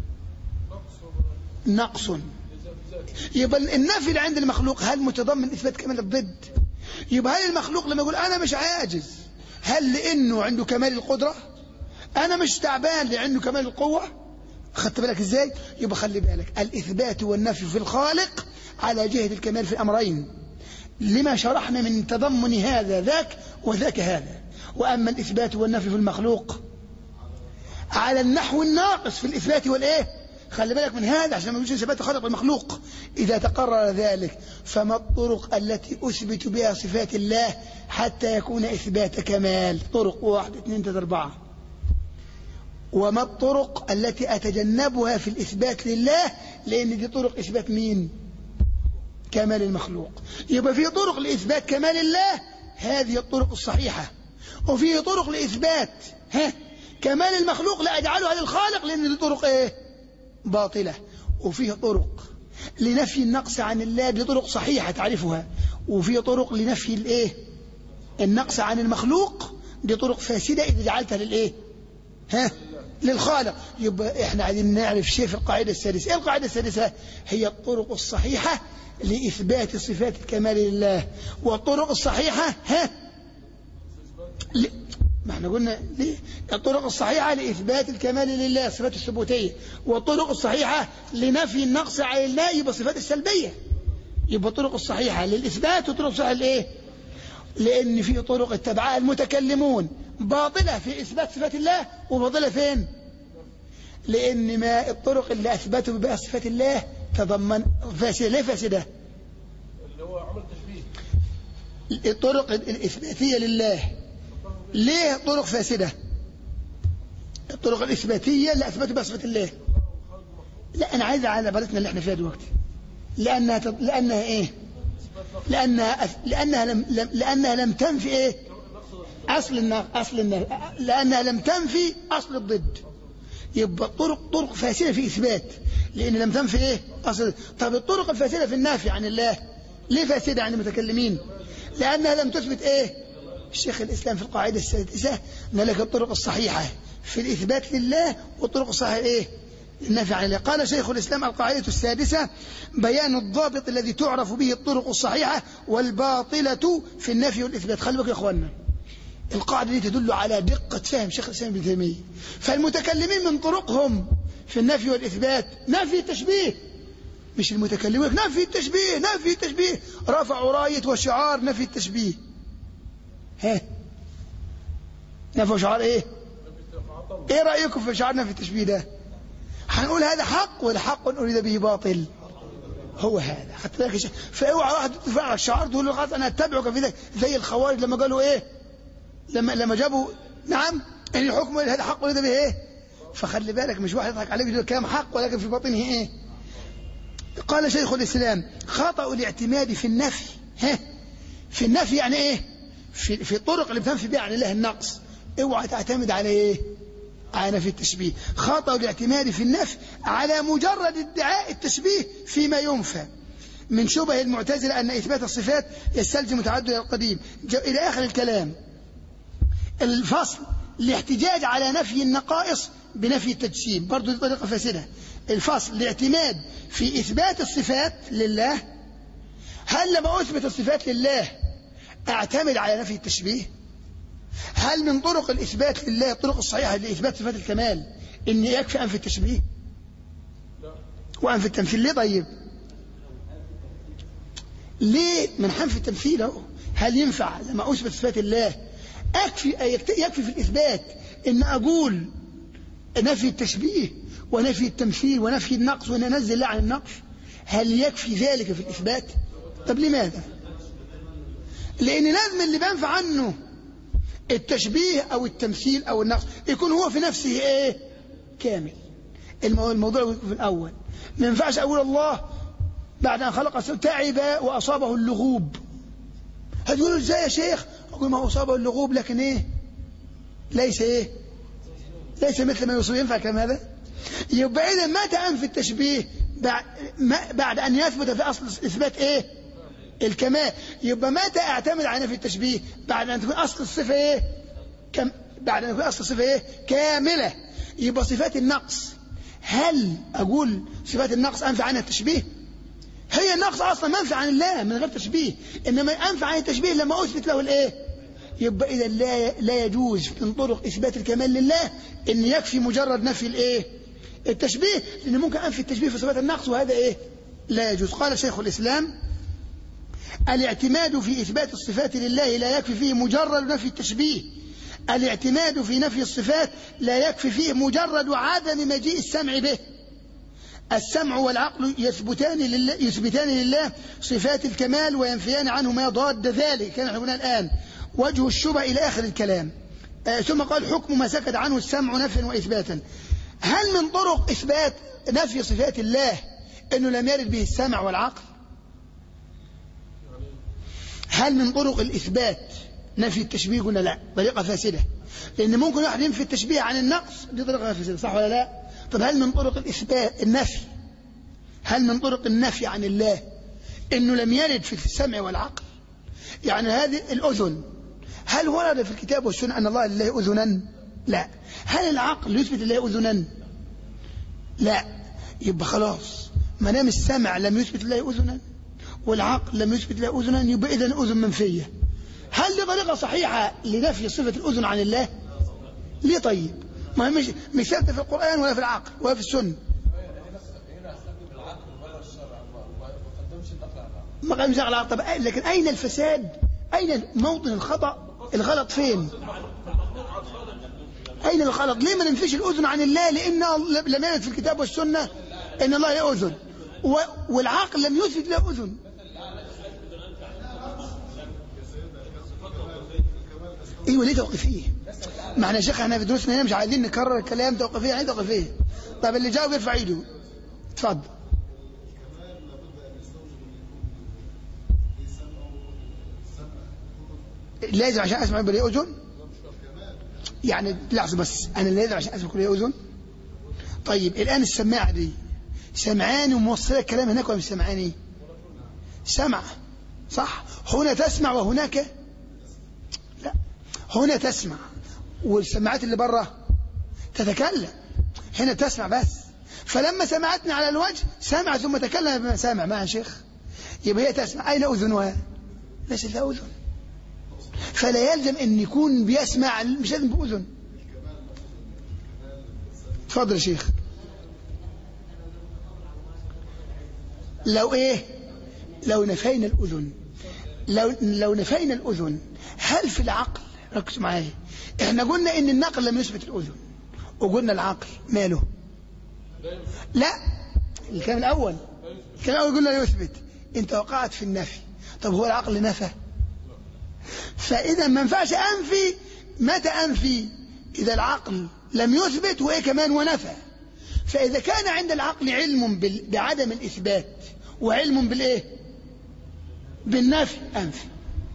نقص يبقى النفي اللي عند المخلوق هل متضمن إثبات كمال الضد يبقى هل المخلوق لما يقول أنا مش عاجز هل لأنه عنده كمال القدرة أنا مش تعبان لأنه كمال القوة خدت بالك إزاي يبقى خلي بالك الإثبات والنفي في الخالق على جهة الكمال في الأمرين لما شرحنا من تضمن هذا ذاك وذاك هذا وأما الإثبات والنفي في المخلوق على النحو الناقص في الإثبات والإيه خلي بالك من هذا عشان ما يوجد ثبات خلق المخلوق إذا تقرر ذلك فما الطرق التي أثبت بها صفات الله حتى يكون إثبات كمال طرق واحد اثنين ثلاثة أربعة وما الطرق التي أتجنبها في الإثبات لله لأن دي طرق إثبات مين كمال المخلوق يبقى في طرق لإثبات كمال الله هذه الطرق الصحيحة وفي طرق لإثبات ها كمال المخلوق لا أجعلها للخالق لأن دي طرق إيه باطلة وفيه طرق لنفي النقص عن الله دي طرق صحيحة تعرفها وفيه طرق لنفي الايه النقص عن المخلوق دي طرق فاسدة إذا جعلتها للايه ها للخالق يبقى احنا عايزين نعرف شيء في القاعدة السادسة ايه القاعدة السادسة هي الطرق الصحيحة لإثبات صفات الكمال لله والطرق الصحيحة ها ما احنا قلنا ليه الطرق الصحيحة لإثبات الكمال لله الصفات الثبوتية والطرق الصحيحة لنفي النقص عن الله يبقى الصفات السلبية يبقى الطرق الصحيحة للإثبات وطرق صحيحة لإيه لأن في طرق اتبعها المتكلمون باطلة في إثبات صفات الله وباطلة فين لأن ما الطرق اللي أثبتوا بها صفات الله تضمن فاسدة ليه فاسدة اللي هو عمل تشبيه الطرق الإثباتية لله ليه طرق فاسدة الطرق الإثباتية اللي أثبتوا بها صفة الله لا أنا عايز على عبارتنا اللي احنا فيها دلوقتي لأنها تط... لأنها إيه لأنها لأنها لم... لم... لأنها لم تنفي إيه أصل النار أصل النار لأنها لم تنفي أصل الضد يبقى طرق طرق فاسدة في إثبات لأن لم تنفي إيه أصل طب الطرق الفاسدة في النافي عن الله ليه فاسدة عند المتكلمين لأنها لم تثبت إيه الشيخ الإسلام في القاعدة السادسة أن لك الطرق الصحيحة في الإثبات لله والطرق الصحيحة إيه النفي عن الله قال شيخ الإسلام القاعدة السادسة بيان الضابط الذي تعرف به الطرق الصحيحة والباطلة في النفي والإثبات خلي بالك يا إخواننا القاعدة دي تدل على دقة فهم شيخ الإسلام ابن تيمية فالمتكلمين من طرقهم في النفي والإثبات نفي التشبيه مش المتكلمين نفي التشبيه نفي التشبيه رفعوا راية وشعار نفي التشبيه ها نفي شعار ايه ايه رأيكم في شعار نفي التشبيه ده هنقول هذا حق ولا حق أريد به باطل هو هذا حتى ذلك الشيء فاوعى واحد يدفع على الشعار تقول له خلاص انا اتبعك في ذلك زي الخوارج لما قالوا ايه لما لما جابوا نعم ان الحكم هذا حق اريد به ايه فخلي بالك مش واحد يضحك عليك يقول كلام حق ولكن في باطنه ايه قال شيخ الاسلام خطأ الاعتماد في النفي ها في النفي يعني ايه في في الطرق اللي بتنفي بها عن الله النقص اوعى تعتمد على ايه على نفي التشبيه خطأ الاعتماد في النفي على مجرد ادعاء التشبيه فيما ينفى من شبه المعتزلة أن إثبات الصفات يستلزم تعدد القديم إلى آخر الكلام الفصل الاحتجاج على نفي النقائص بنفي التجسيم برضه دي طريقة فاسدة الفصل الاعتماد في إثبات الصفات لله هل لما أثبت الصفات لله أعتمد على نفي التشبيه هل من طرق الإثبات لله الطرق الصحيحة لإثبات صفات الكمال إن يكفي أنفي التشبيه وأنفي التمثيل ليه طيب ليه من حنف التمثيل اهو هل ينفع لما أثبت صفات الله أكفي يكفي في الإثبات إن أقول نفي التشبيه ونفي التمثيل ونفي النقص وأن أنزل الله عن النقص هل يكفي ذلك في الإثبات طب لماذا لأن لازم اللي بينفع عنه التشبيه أو التمثيل أو النقص يكون هو في نفسه إيه كامل المو- الموضوع في الأول ما ينفعش أقول الله بعد أن خلق السماء تعب وأصابه اللغوب هتقولوا ازاي يا شيخ أقول ما هو أصابه اللغوب لكن إيه ليس إيه ليس مثل ما يصيب ينفع كلام هذا يبقى إذا متى أنفي التشبيه بعد, ما- بعد أن يثبت في أصل إثبات إيه الكمال يبقى متى أعتمد على نفي التشبيه بعد أن تكون أصل الصفة إيه كم بعد أن يكون أصل الصفة إيه كاملة يبقى صفات النقص هل أقول صفات النقص أنفي عنها التشبيه هي النقص اصلا منفي عن الله من غير تشبيه انما انفي عن التشبيه لما اثبت له الايه يبقى اذا لا لا يجوز من طرق اثبات الكمال لله ان يكفي مجرد نفي الايه التشبيه لان ممكن انفي التشبيه في صفات النقص وهذا ايه لا يجوز قال شيخ الاسلام الاعتماد في اثبات الصفات لله لا يكفي فيه مجرد نفي التشبيه الاعتماد في نفي الصفات لا يكفي فيه مجرد عدم مجيء السمع به السمع والعقل يثبتان لله, يثبتان لله صفات الكمال وينفيان عنه ما ضاد ذلك كما احنا قلنا الآن وجه الشبه إلى آخر الكلام آه ثم قال حكم ما سكت عنه السمع نفيا وإثباتا هل من طرق إثبات نفي صفات الله أنه لم يرد به السمع والعقل هل من طرق الإثبات نفي التشبيه قلنا لا طريقة فاسدة لأن ممكن واحد ينفي التشبيه عن النقص دي طريقة فاسدة صح ولا لا طب هل من طرق الإثبات النفي هل من طرق النفي عن الله أنه لم يرد في السمع والعقل يعني هذه الأذن هل ورد في الكتاب والسنة أن الله لله أذنا لا هل العقل يثبت لله أذنا لا يبقى خلاص ما دام السمع لم يثبت لله أذنا والعقل لم يثبت له أذنا يبقى إذن أذن منفية هل دي طريقة صحيحة لنفي صفة الأذن عن الله ليه طيب ما هي مش مش ثابتة في القرآن ولا في العقل ولا في السنة ما قدمش على العقل طب لكن أين الفساد أين موطن الخطأ الغلط فين أين الغلط ليه ما ننفيش الأذن عن الله لأن لم يرد في الكتاب والسنة إن الله له أذن و- والعقل لم يثبت له أذن ايوه ليه توقيفيه؟ ما احنا يا شيخ احنا في دروسنا هنا مش عايزين نكرر الكلام توقيفيه يعني توقيفيه. طب اللي جاوب يرفع ايده. اتفضل. لازم عشان اسمع يبقى ليه اذن؟ يعني لحظه بس انا لازم عشان اسمع يكون ليه اذن؟ طيب الان السماعه دي سمعاني وموصله الكلام هناك ولا مش سمعاني؟ سمع صح؟ هنا تسمع وهناك لا هنا تسمع والسماعات اللي بره تتكلم هنا تسمع بس فلما سمعتني على الوجه سمع ثم تكلم بما سامع ما يا شيخ يبقى هي تسمع أين أذنها ليست لها أذن فلا يلزم أن يكون بيسمع مش لازم بأذن تفضل يا شيخ لو ايه لو نفينا الأذن لو, لو نفينا الأذن هل في العقل ركزوا معايا احنا قلنا ان النقل لم يثبت الأذن وقلنا العقل ماله لا الكلام الأول الكلام الأول قلنا لا يثبت انت وقعت في النفي طب هو العقل نفى فإذا ما ينفعش أنفي متى أنفي إذا العقل لم يثبت وإيه كمان ونفى فإذا كان عند العقل علم بال- بعدم الإثبات وعلم بالإيه بالنفي أنفي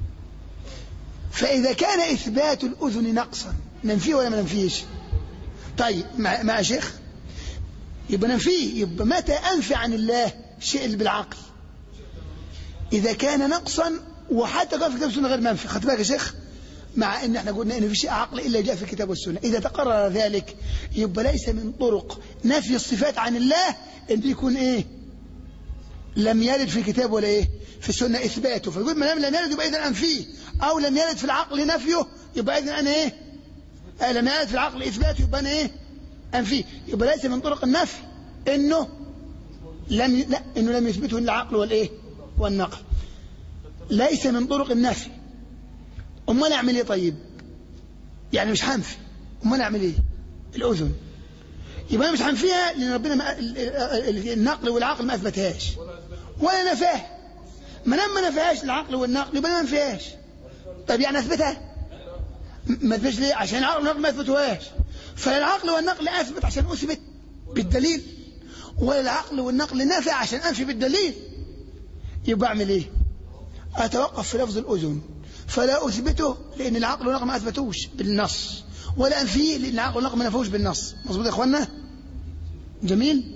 فإذا كان إثبات الأذن نقصا ننفيه ولا ما ننفيش طيب مع, مع شيخ يبقى ننفيه يبقى متى أنفي عن الله الشيء اللي بالعقل إذا كان نقصا وحتى قال في كتاب السنة غير منفي خدت بالك يا شيخ مع ان احنا قلنا ان في شيء عقل الا جاء في الكتاب والسنه اذا تقرر ذلك يبقى ليس من طرق نفي الصفات عن الله ان يكون ايه لم يرد في الكتاب ولا ايه في السنه اثباته فيقول ما لم يرد يبقى اذا انفيه او لم يرد في العقل نفيه يبقى اذا انا ايه آه لم يرد في العقل اثباته يبقى انا ايه انفيه يبقى ليس من طرق النفي انه لم ي... لا انه لم يثبته الا العقل والايه والنقل ليس من طرق النفي امال اعمل ايه طيب يعني مش هنفي امال اعمل ايه الاذن يبقى انا مش هنفيها لان ربنا ما... النقل والعقل ما اثبتهاش ولا نفاه ما دام ما نفاهاش العقل والنقل يبقى ما نفيهاش طيب يعني اثبتها ما اثبتش ليه عشان العقل والنقل ما اثبتوهاش فالعقل والنقل اثبت عشان اثبت بالدليل ولا العقل والنقل نفع عشان انفي بالدليل يبقى اعمل ايه اتوقف في لفظ الاذن فلا اثبته لان العقل والنقل ما اثبتوش بالنص ولا انفيه لان العقل والنقل ما نفوش بالنص مظبوط يا اخوانا جميل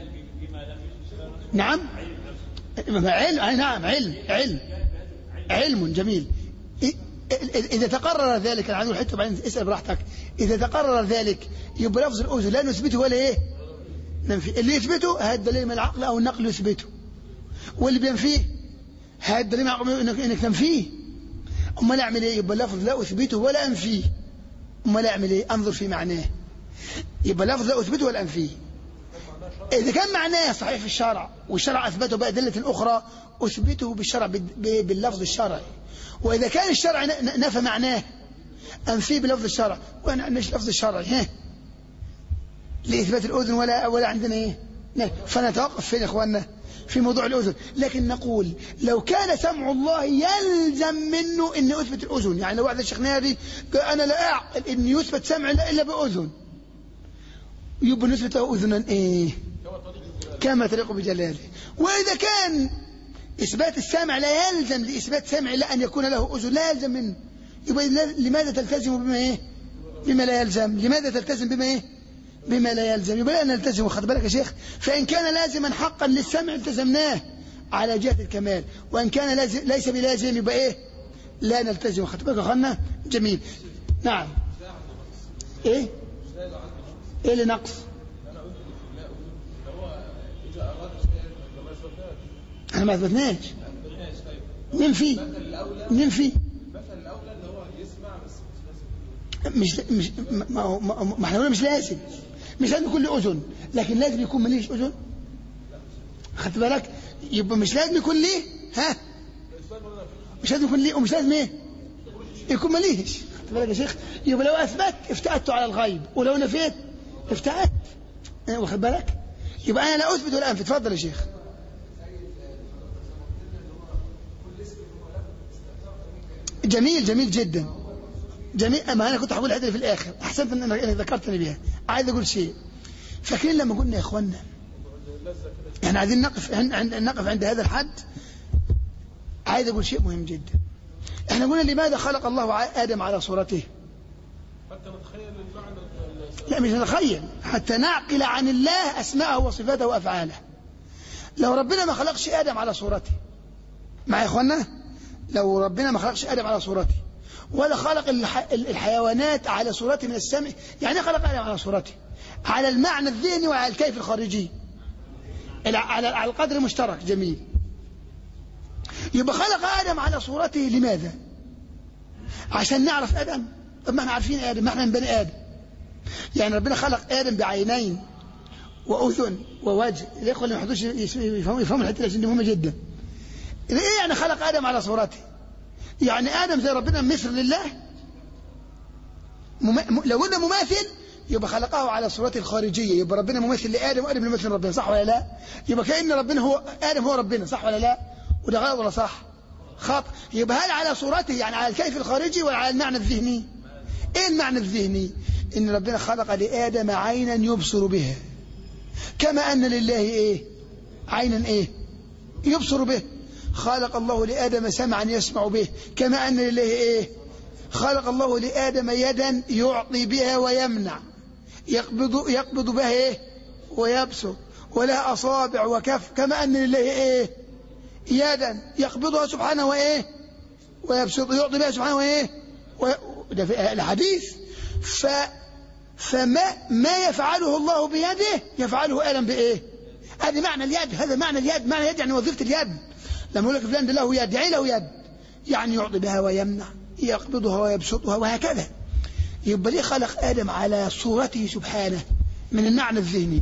نعم علم نعم علم علم علم جميل إذا تقرر ذلك أنا عايز حتة بعدين اسأل براحتك إذا تقرر ذلك يبقى لفظ الأذن لا نثبته ولا إيه ننفي اللي يثبته هذا الدليل من العقل أو النقل يثبته واللي بينفيه هذا الدليل من العقل إنك, إنك تنفيه أمال أعمل إيه يبقى اللفظ لا أثبته ولا أنفيه أمال أعمل إيه أنظر في معناه يبقى اللفظ لا أثبته ولا أنفيه إذا كان معناه صحيح في الشرع والشرع أثبته بأدلة أخرى أثبته بالشرع باللفظ الشرعي وإذا كان الشرع نفى معناه أنفيه بلفظ الشرع وأنا مش لفظ الشرعي ها لإثبات الأذن ولا ولا عندنا إيه فنتوقف فين يا إخواننا في موضوع الأذن لكن نقول لو كان سمع الله يلزم منه أن يثبت الأذن يعني لو واحد الشيخ نادي أنا لا أعقل أن يثبت سمع إلا بأذن يبقى نثبت له أذنا إيه كما تليق بجلاله وإذا كان إثبات السمع لا يلزم لإثبات سمع إلا أن يكون له أذن لا يلزم منه يبقى لماذا تلتزم بما إيه بما لا يلزم لماذا تلتزم بما إيه بما لا يلزم يبقى لا نلتزم خد بالك يا شيخ فإن كان لازما حقا للسمع التزمناه على جهة الكمال وإن كان لازم ليس بلازم يبقى إيه لا نلتزم خد بالك يا أخوانا جميل نعم إيه إيه اللي نقص احنا ما اثبتناش ننفي ننفي مش مش ما هو ما احنا مش لازم مش لازم يكون له اذن لكن لازم يكون ماليش اذن خدت بالك يبقى مش لازم يكون ليه ها مش لازم يكون ليه ومش لازم ايه يكون ماليش خدت بالك يا شيخ يبقى لو اثبت افتأت على الغيب ولو نفيت افتأت واخد بالك يبقى انا لا اثبت ولا انفي اتفضل يا شيخ جميل جميل جدا جميل ما انا كنت هقول الحته في الاخر احسنت ان انا ذكرتني بها عايز اقول شيء فاكرين لما قلنا يا اخوانا احنا عايزين نقف عند نقف عند هذا الحد عايز اقول شيء مهم جدا احنا قلنا لماذا خلق الله ادم على صورته حتى نتخيل المعنى لا مش نتخيل حتى نعقل عن الله اسماءه وصفاته وافعاله لو ربنا ما خلقش ادم على صورته مع يا اخوانا لو ربنا ما خلقش ادم على صورته ولا خلق الح... الحيوانات على صورته من السمع يعني خلق ادم على صورته على المعنى الذهني وعلى الكيف الخارجي على على القدر المشترك جميل يبقى خلق ادم على صورته لماذا عشان نعرف ادم طب ما احنا عارفين ادم ما احنا من بني ادم يعني ربنا خلق ادم بعينين واذن ووجه الاخوه اللي ما يحضوش يفهموا يفهموا الحته دي مهمه جدا ايه يعني خلق ادم على صورته يعني ادم زي ربنا مثل لله مم... لو قلنا مماثل يبقى خلقه على صورته الخارجيه يبقى ربنا مماثل لادم وادم يمثل ربنا صح ولا لا يبقى كان ربنا هو ادم هو ربنا صح ولا لا وده غلط ولا صح خطأ يبقى هل على صورته يعني على الكيف الخارجي ولا على المعنى الذهني ايه المعنى الذهني ان ربنا خلق لادم عينا يبصر بها كما ان لله ايه عينا ايه يبصر به خلق الله لآدم سمعا يسمع به كما أن لله إيه خلق الله لآدم يدا يعطي بها ويمنع يقبض, يقبض بها إيه ويبسط ولها أصابع وكف كما أن لله إيه يدا يقبضها سبحانه وإيه ويبسط يعطي بها سبحانه وإيه ده في الحديث ف فما ما يفعله الله بيده يفعله آدم بإيه هذا معنى اليد هذا معنى اليد معنى اليد يعني وظيفة اليد لما يقول لك فلان ده له يد يعني له يد يعني يعطي بها ويمنع يقبضها ويبسطها وهكذا يبقى ليه خلق آدم على صورته سبحانه من المعنى الذهني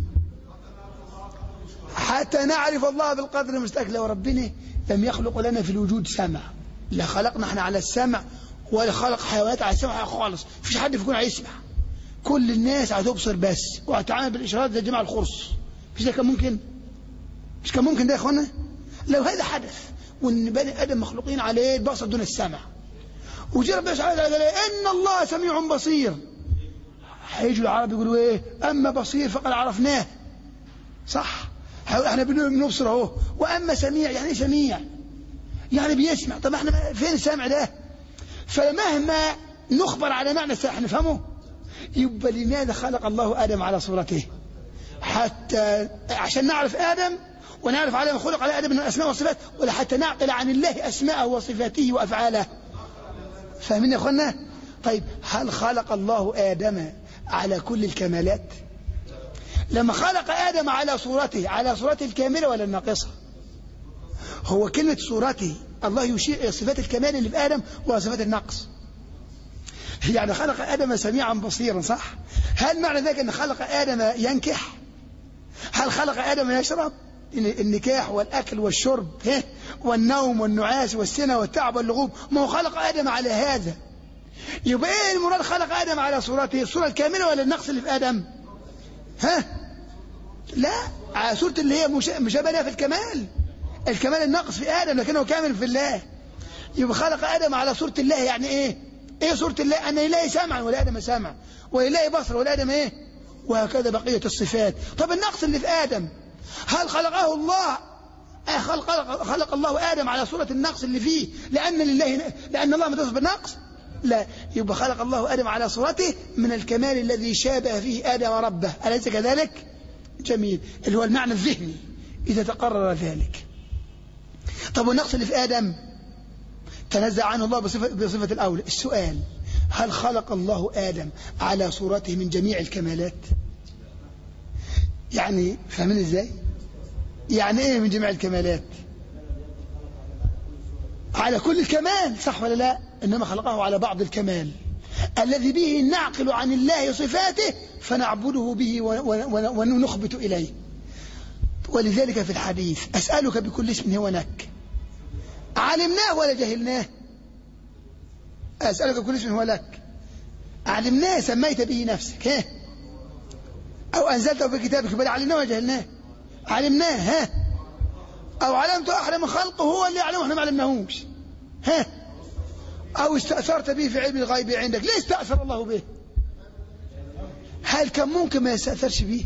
حتى نعرف الله بالقدر المستقل وربنا لم يخلق لنا في الوجود سمع لا خلقنا احنا على السمع ولا خلق حيوانات على السمع خالص مفيش حد فيكم هيسمع كل الناس هتبصر بس وهتتعامل بالاشارات زي جماعه الخرص مش ده كان ممكن مش كان ممكن ده يا اخوانا لو هذا حدث وان بني ادم مخلوقين عليه البصر دون السمع وجي ربنا سبحانه وتعالى قال ان الله سميع بصير هيجوا العرب يقولوا ايه اما بصير فقد عرفناه صح احنا بنبصر اهو واما سميع يعني ايه سميع يعني بيسمع طب احنا فين السمع ده فمهما نخبر على معنى السمع نفهمه يبقى لماذا خلق الله ادم على صورته حتى عشان نعرف ادم ونعرف على ما خلق على ادم من الاسماء والصفات ولا حتى نعقل عن الله اسماءه وصفاته وافعاله فاهمين يا اخوانا طيب هل خلق الله ادم على كل الكمالات لما خلق آدم على صورته على صورته الكاملة ولا الناقصة هو كلمة صورته الله يشير إلى صفات الكمال اللي في آدم وصفات النقص يعني خلق آدم سميعا بصيرا صح هل معنى ذلك أن خلق آدم ينكح هل خلق آدم يشرب النكاح والأكل والشرب والنوم والنعاس والسنة والتعب واللغوب ما هو خلق آدم على هذا يبقى ايه المراد خلق آدم على صورته الصورة الكاملة ولا النقص اللي في آدم ها لا على صورة اللي هي مشابهة في الكمال الكمال الناقص في آدم لكنه كامل في الله يبقى خلق آدم على صورة الله يعني ايه ايه صورة الله ان إلهي سمعا ولا آدم سمع وإلهي بصر ولا آدم ايه وهكذا بقية الصفات طب النقص اللي في آدم هل خلقه الله خلق, خلق الله آدم على صورة النقص اللي فيه لأن لله لأن الله متصف بالنقص لا يبقى خلق الله آدم على صورته من الكمال الذي شابه فيه آدم ربه أليس كذلك جميل اللي هو المعنى الذهني إذا تقرر ذلك طب والنقص اللي في آدم تنزع عنه الله بصفة, بصفة الأولى السؤال هل خلق الله آدم على صورته من جميع الكمالات يعني فاهمين ازاي يعني ايه من جميع الكمالات على كل الكمال صح ولا لا إنما خلقه على بعض الكمال الذي به نعقل عن الله صفاته فنعبده به ونخبت إليه ولذلك في الحديث أسألك بكل اسم هو لك علمناه ولا جهلناه أسألك بكل اسم هو لك علمناه سميت به نفسك ها أو أنزلته في كتابك بل علمناه ولا جهلناه علمناه ها أو علمت أحد من خلقه هو اللي يعلمه احنا ما علمناهوش ها أو استأثرت به في علم الغيب عندك ليه استأثر الله به هل كان ممكن ما يستأثرش به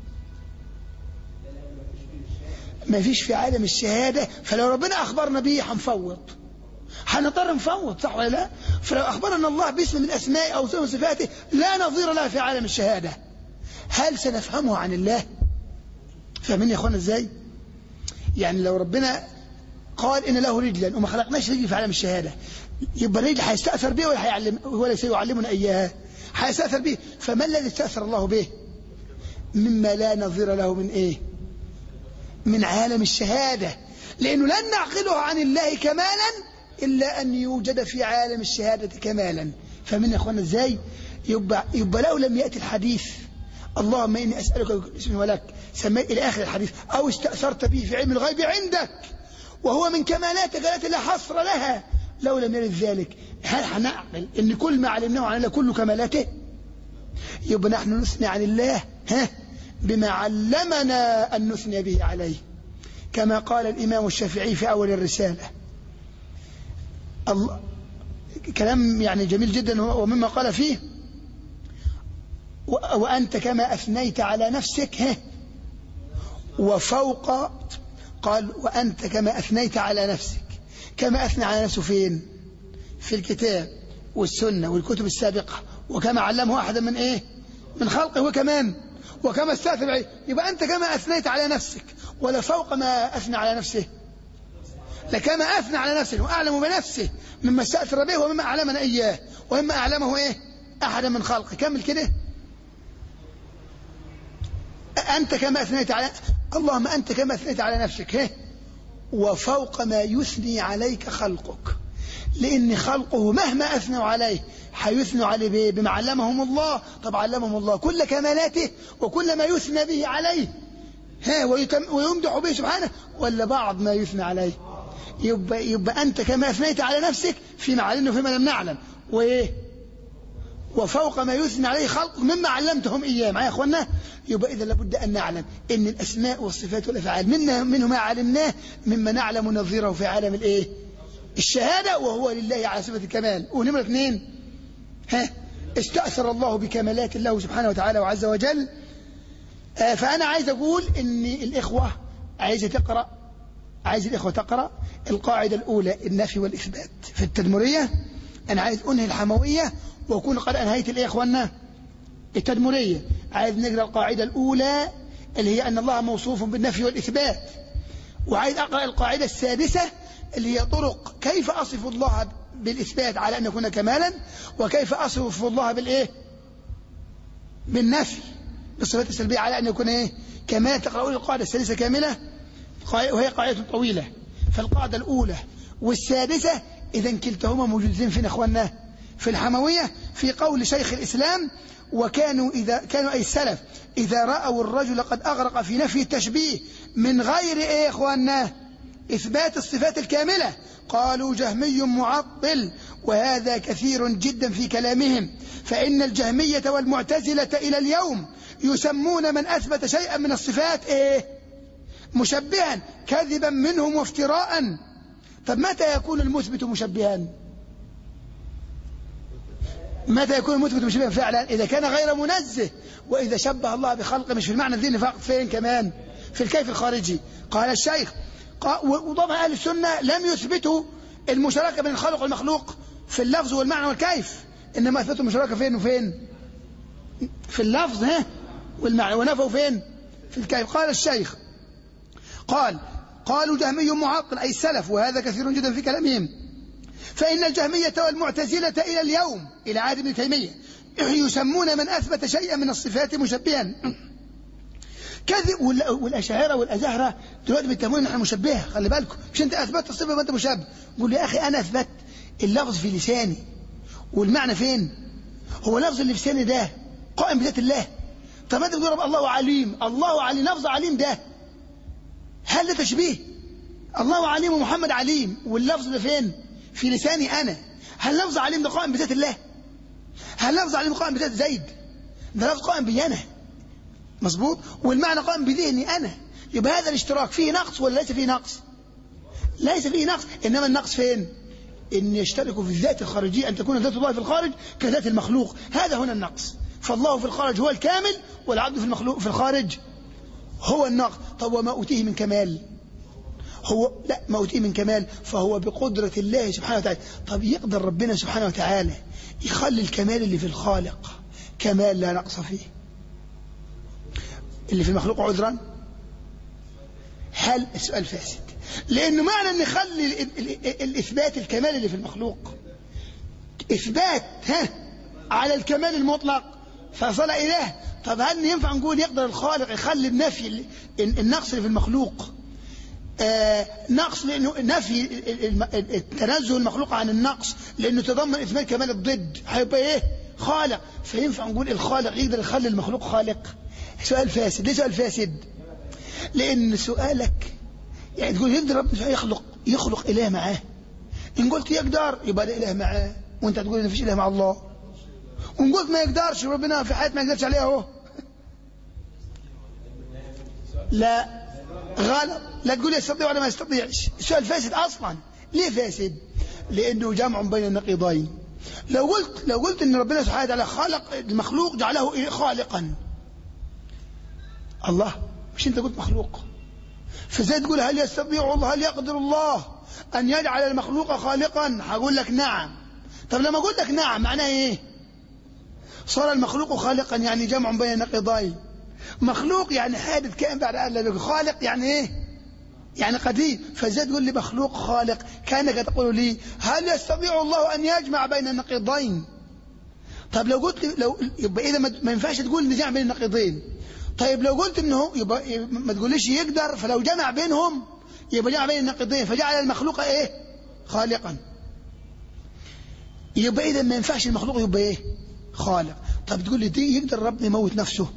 ما فيش في عالم الشهادة فلو ربنا أخبرنا به هنفوض هنضطر نفوض صح ولا لا فلو أخبرنا الله باسم من أسماء أو صفاته لا نظير له في عالم الشهادة هل سنفهمه عن الله فاهمين يا اخوانا ازاي يعني لو ربنا قال ان له رجلا وما خلقناش رجل في عالم الشهاده يبقى الرجل هيستاثر به ولا هيعلم ولا سيعلمنا اياها هيستاثر به فما الذي استاثر الله به مما لا نظير له من ايه من عالم الشهاده لانه لن نعقله عن الله كمالا الا ان يوجد في عالم الشهاده كمالا فمن يا اخوانا ازاي يبقى يبقى لو لم ياتي الحديث اللهم اني اسالك باسمي ولك سميت الى اخر الحديث او استاثرت به في علم الغيب عندك وهو من كمالاتك التي لا حصر لها لو لم يرد ذلك هل هنعقل ان كل ما علمناه عن الله كله كمالاته يبقى نحن نثني عن الله ها بما علمنا ان نثني به عليه كما قال الامام الشافعي في اول الرساله الله كلام يعني جميل جدا ومما قال فيه وأنت كما أثنيت على نفسك ها وفوق قال وأنت كما أثنيت على نفسك كما أثنى على نفسه فين في الكتاب والسنة والكتب السابقة وكما علمه أحدا من إيه من خلقه وكمان وكما استأثر عليه يبقى أنت كما أثنيت على نفسك ولا فوق ما أثنى على نفسه لكما أثنى على نفسه وأعلم بنفسه مما استأثر به ومما أعلمنا إياه ومما أعلمه إيه أحدا من خلقه كمل كده أنت كما أثنيت على اللهم أنت كما أثنيت على نفسك هه وفوق ما يثني عليك خلقك لأن خلقه مهما أثنوا عليه حيثنوا عليه بإيه؟ بما علمهم الله طب علمهم الله كل كمالاته وكل ما يثنى به عليه ها ويتم ويمدح به سبحانه ولا بعض ما يثنى عليه يبقى, يبقى أنت كما أثنيت على نفسك فيما علمنا وفيما لم نعلم وإيه وفوق ما يثنى عليه خلق مما علمتهم إياه معايا يا أخوانا يبقى إذا لابد أن نعلم أن الأسماء والصفات والأفعال منا منه ما علمناه مما نعلم نظيره في عالم الإيه الشهادة وهو لله على صفة الكمال ونمرة اثنين ها استأثر الله بكمالات الله سبحانه وتعالى وعز وجل آه فأنا عايز أقول أن الإخوة عايزة تقرأ عايز الإخوة تقرأ القاعدة الأولى النفي والإثبات في التدمرية أنا عايز أنهي الحموية وأكون قد أنهيت الإيه يا إخوانا التدمرية عايز نقرأ القاعدة الأولى اللي هي أن الله موصوف بالنفي والإثبات وعايز أقرأ القاعدة السادسة اللي هي طرق كيف أصف الله بالإثبات على أن يكون كمالا وكيف أصف الله بالإيه بالنفي بالصفات السلبية على أن يكون إيه كمال تقرأون القاعدة السادسة كاملة وهي قاعدة طويلة فالقاعدة الأولى والسادسة إذا كلتهما موجودين فين أخوانا في الحموية في قول شيخ الإسلام وكانوا إذا كانوا أي السلف إذا رأوا الرجل قد أغرق في نفي التشبيه من غير إيه يا إخواننا إثبات الصفات الكاملة قالوا جهمي معطل وهذا كثير جدا في كلامهم فإن الجهمية والمعتزلة إلى اليوم يسمون من أثبت شيئا من الصفات إيه مشبها كذبا منهم وافتراء طب متى يكون المثبت مشبها متى يكون المثبت مشبها فعلا إذا كان غير منزه وإذا شبه الله بخلقه مش في المعنى الذهني فقط فين كمان في الكيف الخارجي قال الشيخ وطبعا أهل السنة لم يثبتوا المشاركة بين الخالق والمخلوق في اللفظ والمعنى والكيف إنما أثبتوا المشاركة فين وفين في اللفظ ها والمعنى ونفوا فين في الكيف قال الشيخ قال قالوا جهمي معطل أي السلف وهذا كثير جدا في كلامهم فإن الجهمية والمعتزلة إلى اليوم إلى عهد ابن تيمية يسمون من أثبت شيئا من الصفات مشبها كذب والأشاعرة والأزهرة دلوقتي بيتهمون نحن مشبهة خلي بالكم مش أنت أثبتت الصفة ما أنت مشبه قول لي يا أخي أنا أثبت اللفظ في لساني والمعنى فين هو لفظ اللي في لساني ده قائم بذات الله طب أنت بتقول الله عليم الله عليم لفظ عليم ده هل ده تشبيه الله عليم ومحمد عليم واللفظ ده فين في لساني أنا هل لفظ عليم ده قائم بذات الله هل لفظ عليم قائم بذات زيد ده لفظ قائم بي أنا مظبوط والمعنى قائم بذهني أنا يبقى هذا الاشتراك فيه نقص ولا ليس فيه نقص ليس فيه نقص إنما النقص فين إن يشتركوا في الذات الخارجية أن تكون ذات الله في الخارج كذات المخلوق هذا هنا النقص فالله في الخارج هو الكامل والعبد في المخلوق في الخارج هو النقص طب وما أوتيه من كمال هو لا ما أوتيه من كمال فهو بقدرة الله سبحانه وتعالى طب يقدر ربنا سبحانه وتعالى يخلي الكمال اللي في الخالق كمال لا نقص فيه اللي في المخلوق عذرا هل السؤال فاسد لأنه معنى أن يخلي الإثبات الكمال اللي في المخلوق إثبات ها على الكمال المطلق فصل إله طب هل ينفع نقول يقدر الخالق يخلي النفي النقص اللي في المخلوق آه نقص لأنه نفي التنزه المخلوق عن النقص لأنه تضمن إثبات كمال الضد هيبقى إيه خالق فينفع نقول الخالق يقدر يخلي المخلوق خالق سؤال فاسد ليه سؤال فاسد لأن سؤالك يعني تقول يقدر ربنا يخلق يخلق إله معاه إن قلت يقدر يبقى ده إله معاه وأنت تقول إن فيش إله مع الله وإن قلت ما يقدرش ربنا في حياة ما يقدرش عليها أهو لا غلط لا تقول يستطيع ولا ما يستطيعش السؤال فاسد أصلا ليه فاسد لأنه جمع بين النقيضين لو قلت لو قلت ان ربنا سبحانه وتعالى خلق المخلوق جعله خالقا الله مش انت قلت مخلوق فزي تقول هل يستطيع الله هل يقدر الله ان يجعل المخلوق خالقا هقول لك نعم طب لما اقول لك نعم معناه ايه صار المخلوق خالقا يعني جمع بين النقيضين مخلوق يعني حادث كائن بعد الله خالق يعني ايه يعني قديم فازاي تقول لي مخلوق خالق كانك تقول لي هل يستطيع الله ان يجمع بين النقيضين طب لو قلت لو يبقى اذا ما ما ينفعش تقول ان جمع بين النقيضين طيب لو قلت انه يبقى يبقى ما تقوليش يقدر فلو جمع بينهم يبقى جمع بين النقيضين فجعل المخلوق ايه خالقا يبقى اذا ما ينفعش المخلوق يبقى ايه خالق طب تقول لي دي يقدر ربنا يموت نفسه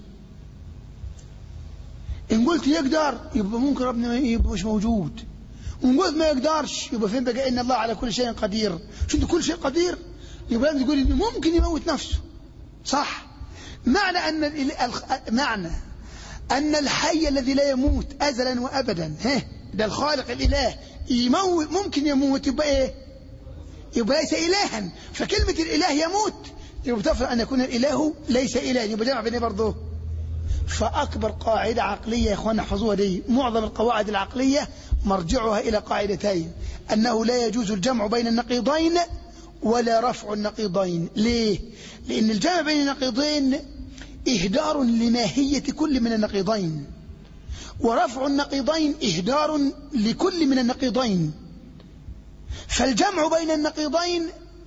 ان قلت يقدر يبقى ممكن ربنا يبقى مش موجود وان قلت ما يقدرش يبقى فين بقى ان الله على كل شيء قدير شو انت كل شيء قدير يبقى لازم تقول إنه ممكن يموت نفسه صح معنى ان ال- ال- معنى ان الحي الذي لا يموت ازلا وابدا ها ده الخالق الاله يموت ممكن يموت يبقى ايه يبقى ليس الها فكلمه الاله يموت يبقى بتفرق ان يكون الاله ليس اله يبقى جمع بين إيه برضه فأكبر قاعدة عقلية يا إخوان احفظوها دي معظم القواعد العقلية مرجعها إلى قاعدتين أنه لا يجوز الجمع بين النقيضين ولا رفع النقيضين ليه؟ لأن الجمع بين النقيضين إهدار لماهية كل من النقيضين ورفع النقيضين إهدار لكل من النقيضين فالجمع بين النقيضين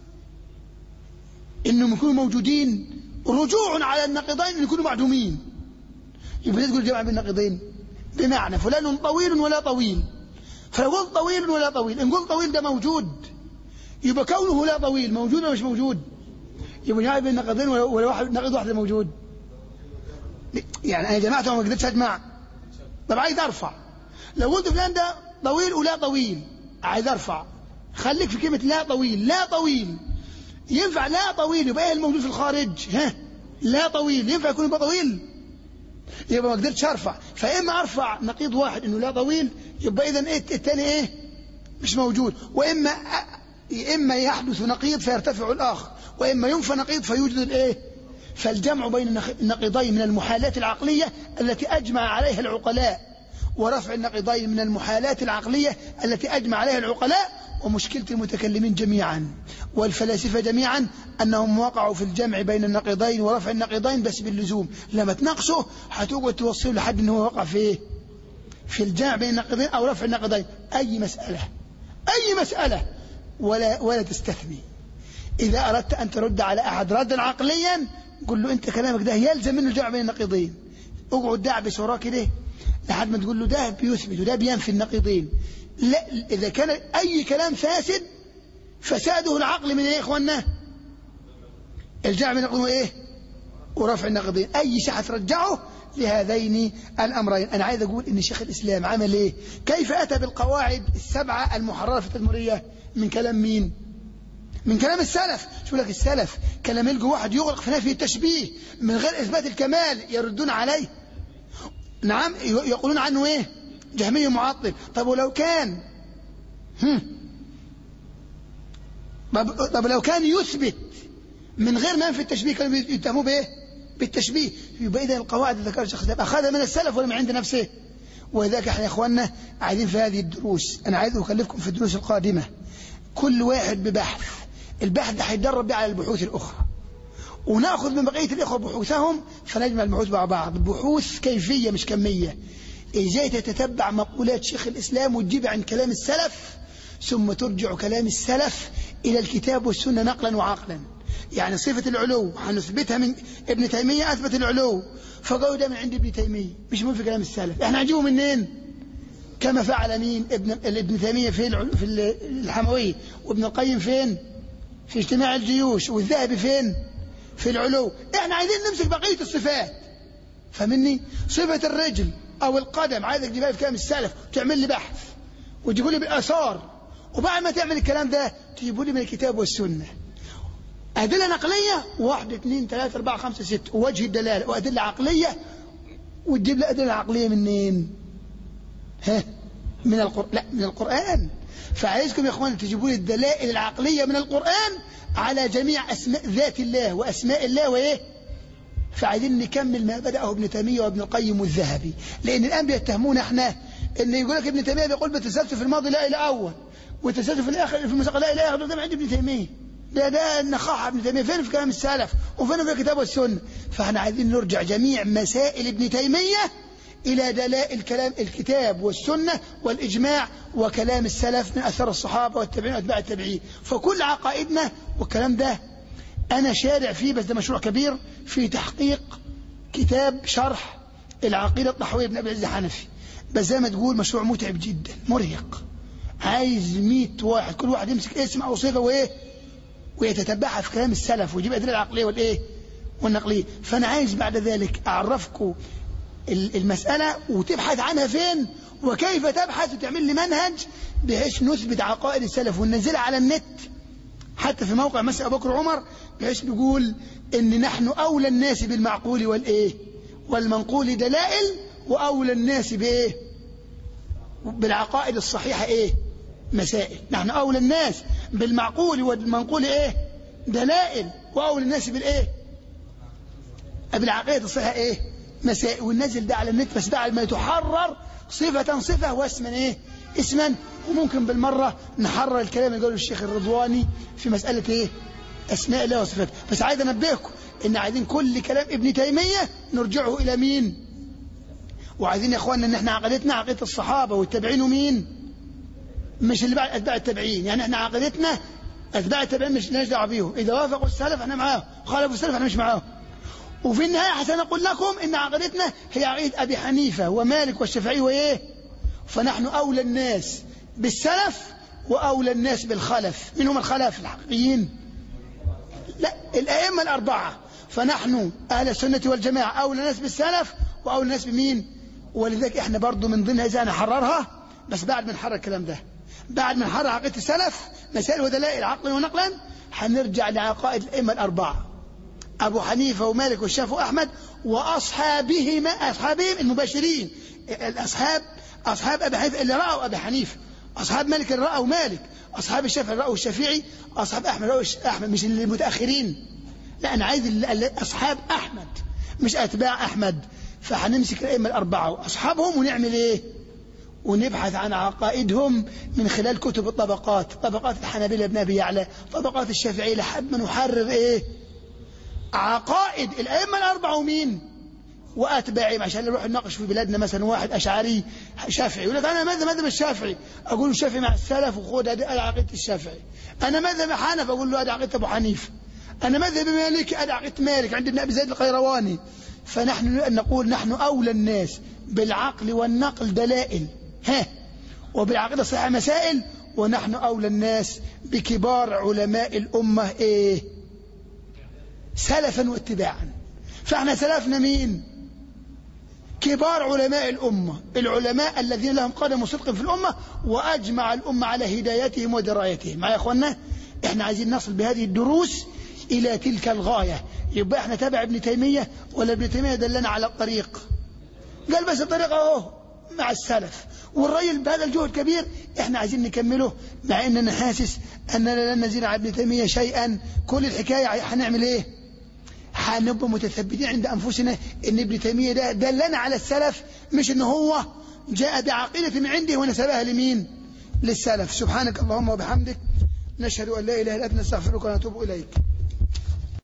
إنهم يكونوا موجودين رجوع على النقيضين أن يكونوا معدومين يبقى تقول جمع بين النقيضين بمعنى فلان طويل ولا طويل فلو قلت طويل ولا طويل ان قلت طويل ده موجود يبقى كونه لا طويل موجود ولا مش موجود يبقى جمع بين النقيضين ولا ولا واحد نقيض واحد موجود يعني انا جمعتهم ما قدرتش اجمع طب عايز ارفع لو قلت فلان ده طويل ولا طويل عايز ارفع خليك في كلمه لا طويل لا طويل ينفع لا طويل يبقى ايه الموجود في الخارج ها لا طويل ينفع يكون يبقى طويل يبقى ما قدرتش ارفع فاما ارفع نقيض واحد انه لا طويل يبقى اذا إيه الثاني ايه مش موجود واما اما يحدث نقيض فيرتفع الاخر واما ينفى نقيض فيوجد الايه فالجمع بين النخ- النقيضين من المحالات العقليه التي اجمع عليها العقلاء ورفع النقيضين من المحالات العقليه التي اجمع عليها العقلاء ومشكله المتكلمين جميعا والفلاسفه جميعا انهم وقعوا في الجمع بين النقيضين ورفع النقيضين بس باللزوم لما تناقشوا هتقعد توصلوا لحد ان هو وقع في ايه في الجمع بين النقيضين او رفع النقيضين اي مساله اي مساله ولا ولا تستثني اذا اردت ان ترد على احد ردا عقليا قل له انت كلامك ده يلزم منه الجمع بين النقيضين اقعد دعبس وراه كده لحد ما تقول له ده بيثبت وده بينفي النقيضين لا اذا كان اي كلام فاسد فساده العقل من ايه يا اخوانا الجمع بين النقيضين ايه ورفع النقيضين اي شيء هترجعه لهذين الامرين انا عايز اقول ان شيخ الاسلام عمل ايه كيف اتى بالقواعد السبعه المحرره في التدمريه من كلام مين من كلام السلف شو لك السلف كلام يلقوا واحد يغرق في نفي التشبيه من غير اثبات الكمال يردون عليه نعم يقولون عنه ايه جهمي معطل طب ولو كان هم. طب طب لو كان يثبت من غير ما ينفي التشبيه كانوا يتهموه بايه بالتشبيه يبقى اذا القواعد اللي ذكرها الشيخ الإسلام اخذها من السلف ولا من عند نفسه ولذلك احنا يا اخواننا قاعدين في هذه الدروس انا عايز اكلفكم في الدروس القادمه كل واحد ببحث البحث ده هيتدرب بيه على البحوث الاخرى وناخذ من بقيه الاخوه بحوثهم فنجمع البحوث مع بعض بحوث كيفيه مش كميه ازاي تتتبع مقولات شيخ الاسلام وتجيب عن كلام السلف ثم ترجع كلام السلف الى الكتاب والسنه نقلا وعقلا يعني صفه العلو هنثبتها من ابن تيميه اثبت العلو فقالوا ده من عند ابن تيميه مش من في كلام السلف احنا هنجيبه منين كما فعل مين ابن ابن تيميه في العلو في الحمويه وابن القيم فين في اجتماع الجيوش والذهبي فين في العلو احنا عايزين نمسك بقيه الصفات فمني صفه الرجل او القدم عايزك تجيبها في كلام السلف وتعمل لي بحث وتجيبوا لي بالاثار وبعد ما تعمل الكلام ده تجيبوا لي من الكتاب والسنه أدلة نقلية واحد اثنين ثلاثة أربعة خمسة ستة ووجه الدلالة وأدلة عقلية وتجيب لي أدلة عقلية منين؟ ها؟ من القرآن لا من القرآن فعايزكم يا اخوان تجيبوا لي الدلائل العقلية من القرآن على جميع أسماء ذات الله وأسماء الله وإيه؟ فعايزين نكمل ما بدأه ابن تيمية وابن القيم والذهبي لأن الآن بيتهمونا احنا إن يقول لك ابن تيمية بيقول بتسلسل في الماضي لا إلى أول وتسلسل في الآخر في المساق لا إلى آخر ده من عند ابن تيمية ده ده النخاع ابن تيمية فين في كلام السلف وفين في الكتاب والسنة فاحنا عايزين نرجع جميع مسائل ابن تيمية إلى دلائل كلام الكتاب والسنة والإجماع وكلام السلف من أثر الصحابة والتابعين وأتباع التابعين فكل عقائدنا والكلام ده أنا شارع فيه بس ده مشروع كبير في تحقيق كتاب شرح العقيدة الطحوية بن أبي العز الحنفي بس زي ما تقول مشروع متعب جدا مرهق عايز 100 واحد كل واحد يمسك اسم أو صيغة وإيه ويتتبعها في كلام السلف ويجيب أدلة العقلية والإيه والنقلية فأنا عايز بعد ذلك أعرفكم ال- المسألة وتبحث عنها فين وكيف تبحث وتعمل لي منهج بحيث نثبت عقائد السلف وننزلها على النت حتى في موقع مسجد أبو بكر عمر بحيث نقول إن نحن أولى الناس بالمعقول والإيه والمنقول دلائل وأولى الناس بإيه بالعقائد الصحيحة إيه مسائل نحن أولى الناس بالمعقول والمنقول إيه دلائل وأولى الناس بالإيه بالعقيدة الصحيحة إيه مسائل والنزل ده على النت بس ده على ما يتحرر صفة صفة واسما إيه اسما وممكن بالمرة نحرر الكلام اللي قاله الشيخ الرضواني في مسألة إيه أسماء الله وصفاته بس عايز أنبهكم إن عايزين كل كلام ابن تيمية نرجعه إلى مين وعايزين يا اخواننا ان احنا عقيدتنا عقيده الصحابه والتابعين ومين مش اللي بعد اتباع التابعين يعني احنا عقيدتنا اتباع التابعين مش لناش دعوه بيهم اذا وافقوا السلف احنا معاهم خالفوا السلف احنا مش معاهم وفي النهايه حسن اقول لكم ان عقيدتنا هي عقيده ابي حنيفه ومالك والشافعي وايه فنحن اولى الناس بالسلف واولى الناس بالخلف من هم الخلف الحقيقيين لا الائمه الاربعه فنحن اهل السنه والجماعه اولى الناس بالسلف واولى الناس بمين ولذلك احنا برضو من ضمنها اذا نحررها بس بعد ما نحرر الكلام ده بعد ما نحرر عقيده السلف مسائل ودلائل عقلا ونقلا هنرجع لعقائد الائمه الاربعه ابو حنيفه ومالك والشافعي واحمد واصحابهما اصحابهم المباشرين الاصحاب اصحاب ابي حنيفه اللي راوا ابي حنيفه اصحاب مالك اللي راوا مالك اصحاب الشافعي اللي راوا الشافعي اصحاب احمد راوا احمد مش المتاخرين لا انا عايز ال- ال- اصحاب احمد مش اتباع احمد فهنمسك الائمه الاربعه واصحابهم ونعمل ايه ونبحث عن عقائدهم من خلال كتب الطبقات طبقات الحنابلة ابن أبي يعلى طبقات الشافعية لحد ما نحرر إيه عقائد الأئمة الأربعة ومين وأتباعهم عشان نروح نناقش في بلادنا مثلا واحد أشعري شافعي يقول لك أنا ماذا ماذا الشافعي أقول له الشافعي مع السلف وخذ هذه عقيدة الشافعي أنا ماذا حنف أقول له هذه عقيدة أبو حنيفة أنا ماذا بمالك هذه عقيدة مالك عند ابن أبي زيد القيرواني فنحن نقول نحن أولى الناس بالعقل والنقل دلائل ها وبالعقيدة الصحيحة مسائل ونحن أولى الناس بكبار علماء الأمة إيه سلفا واتباعا فاحنا سلفنا مين كبار علماء الأمة العلماء الذين لهم قدم صدق في الأمة وأجمع الأمة على هدايتهم ودرايتهم معايا يا أخوانا احنا عايزين نصل بهذه الدروس إلى تلك الغاية يبقى احنا تابع ابن تيمية ولا ابن تيمية دلنا على الطريق قال بس الطريق اهو مع السلف والرجل بهذا الجهد كبير احنا عايزين نكمله مع اننا حاسس اننا لن نزيد على ابن تيمية شيئا كل الحكاية هنعمل ايه هنبقى متثبتين عند انفسنا ان ابن تيمية ده دلنا على السلف مش ان هو جاء بعقيدة من عنده ونسبها لمين للسلف سبحانك اللهم وبحمدك نشهد ان لا اله الا انت نستغفرك ونتوب اليك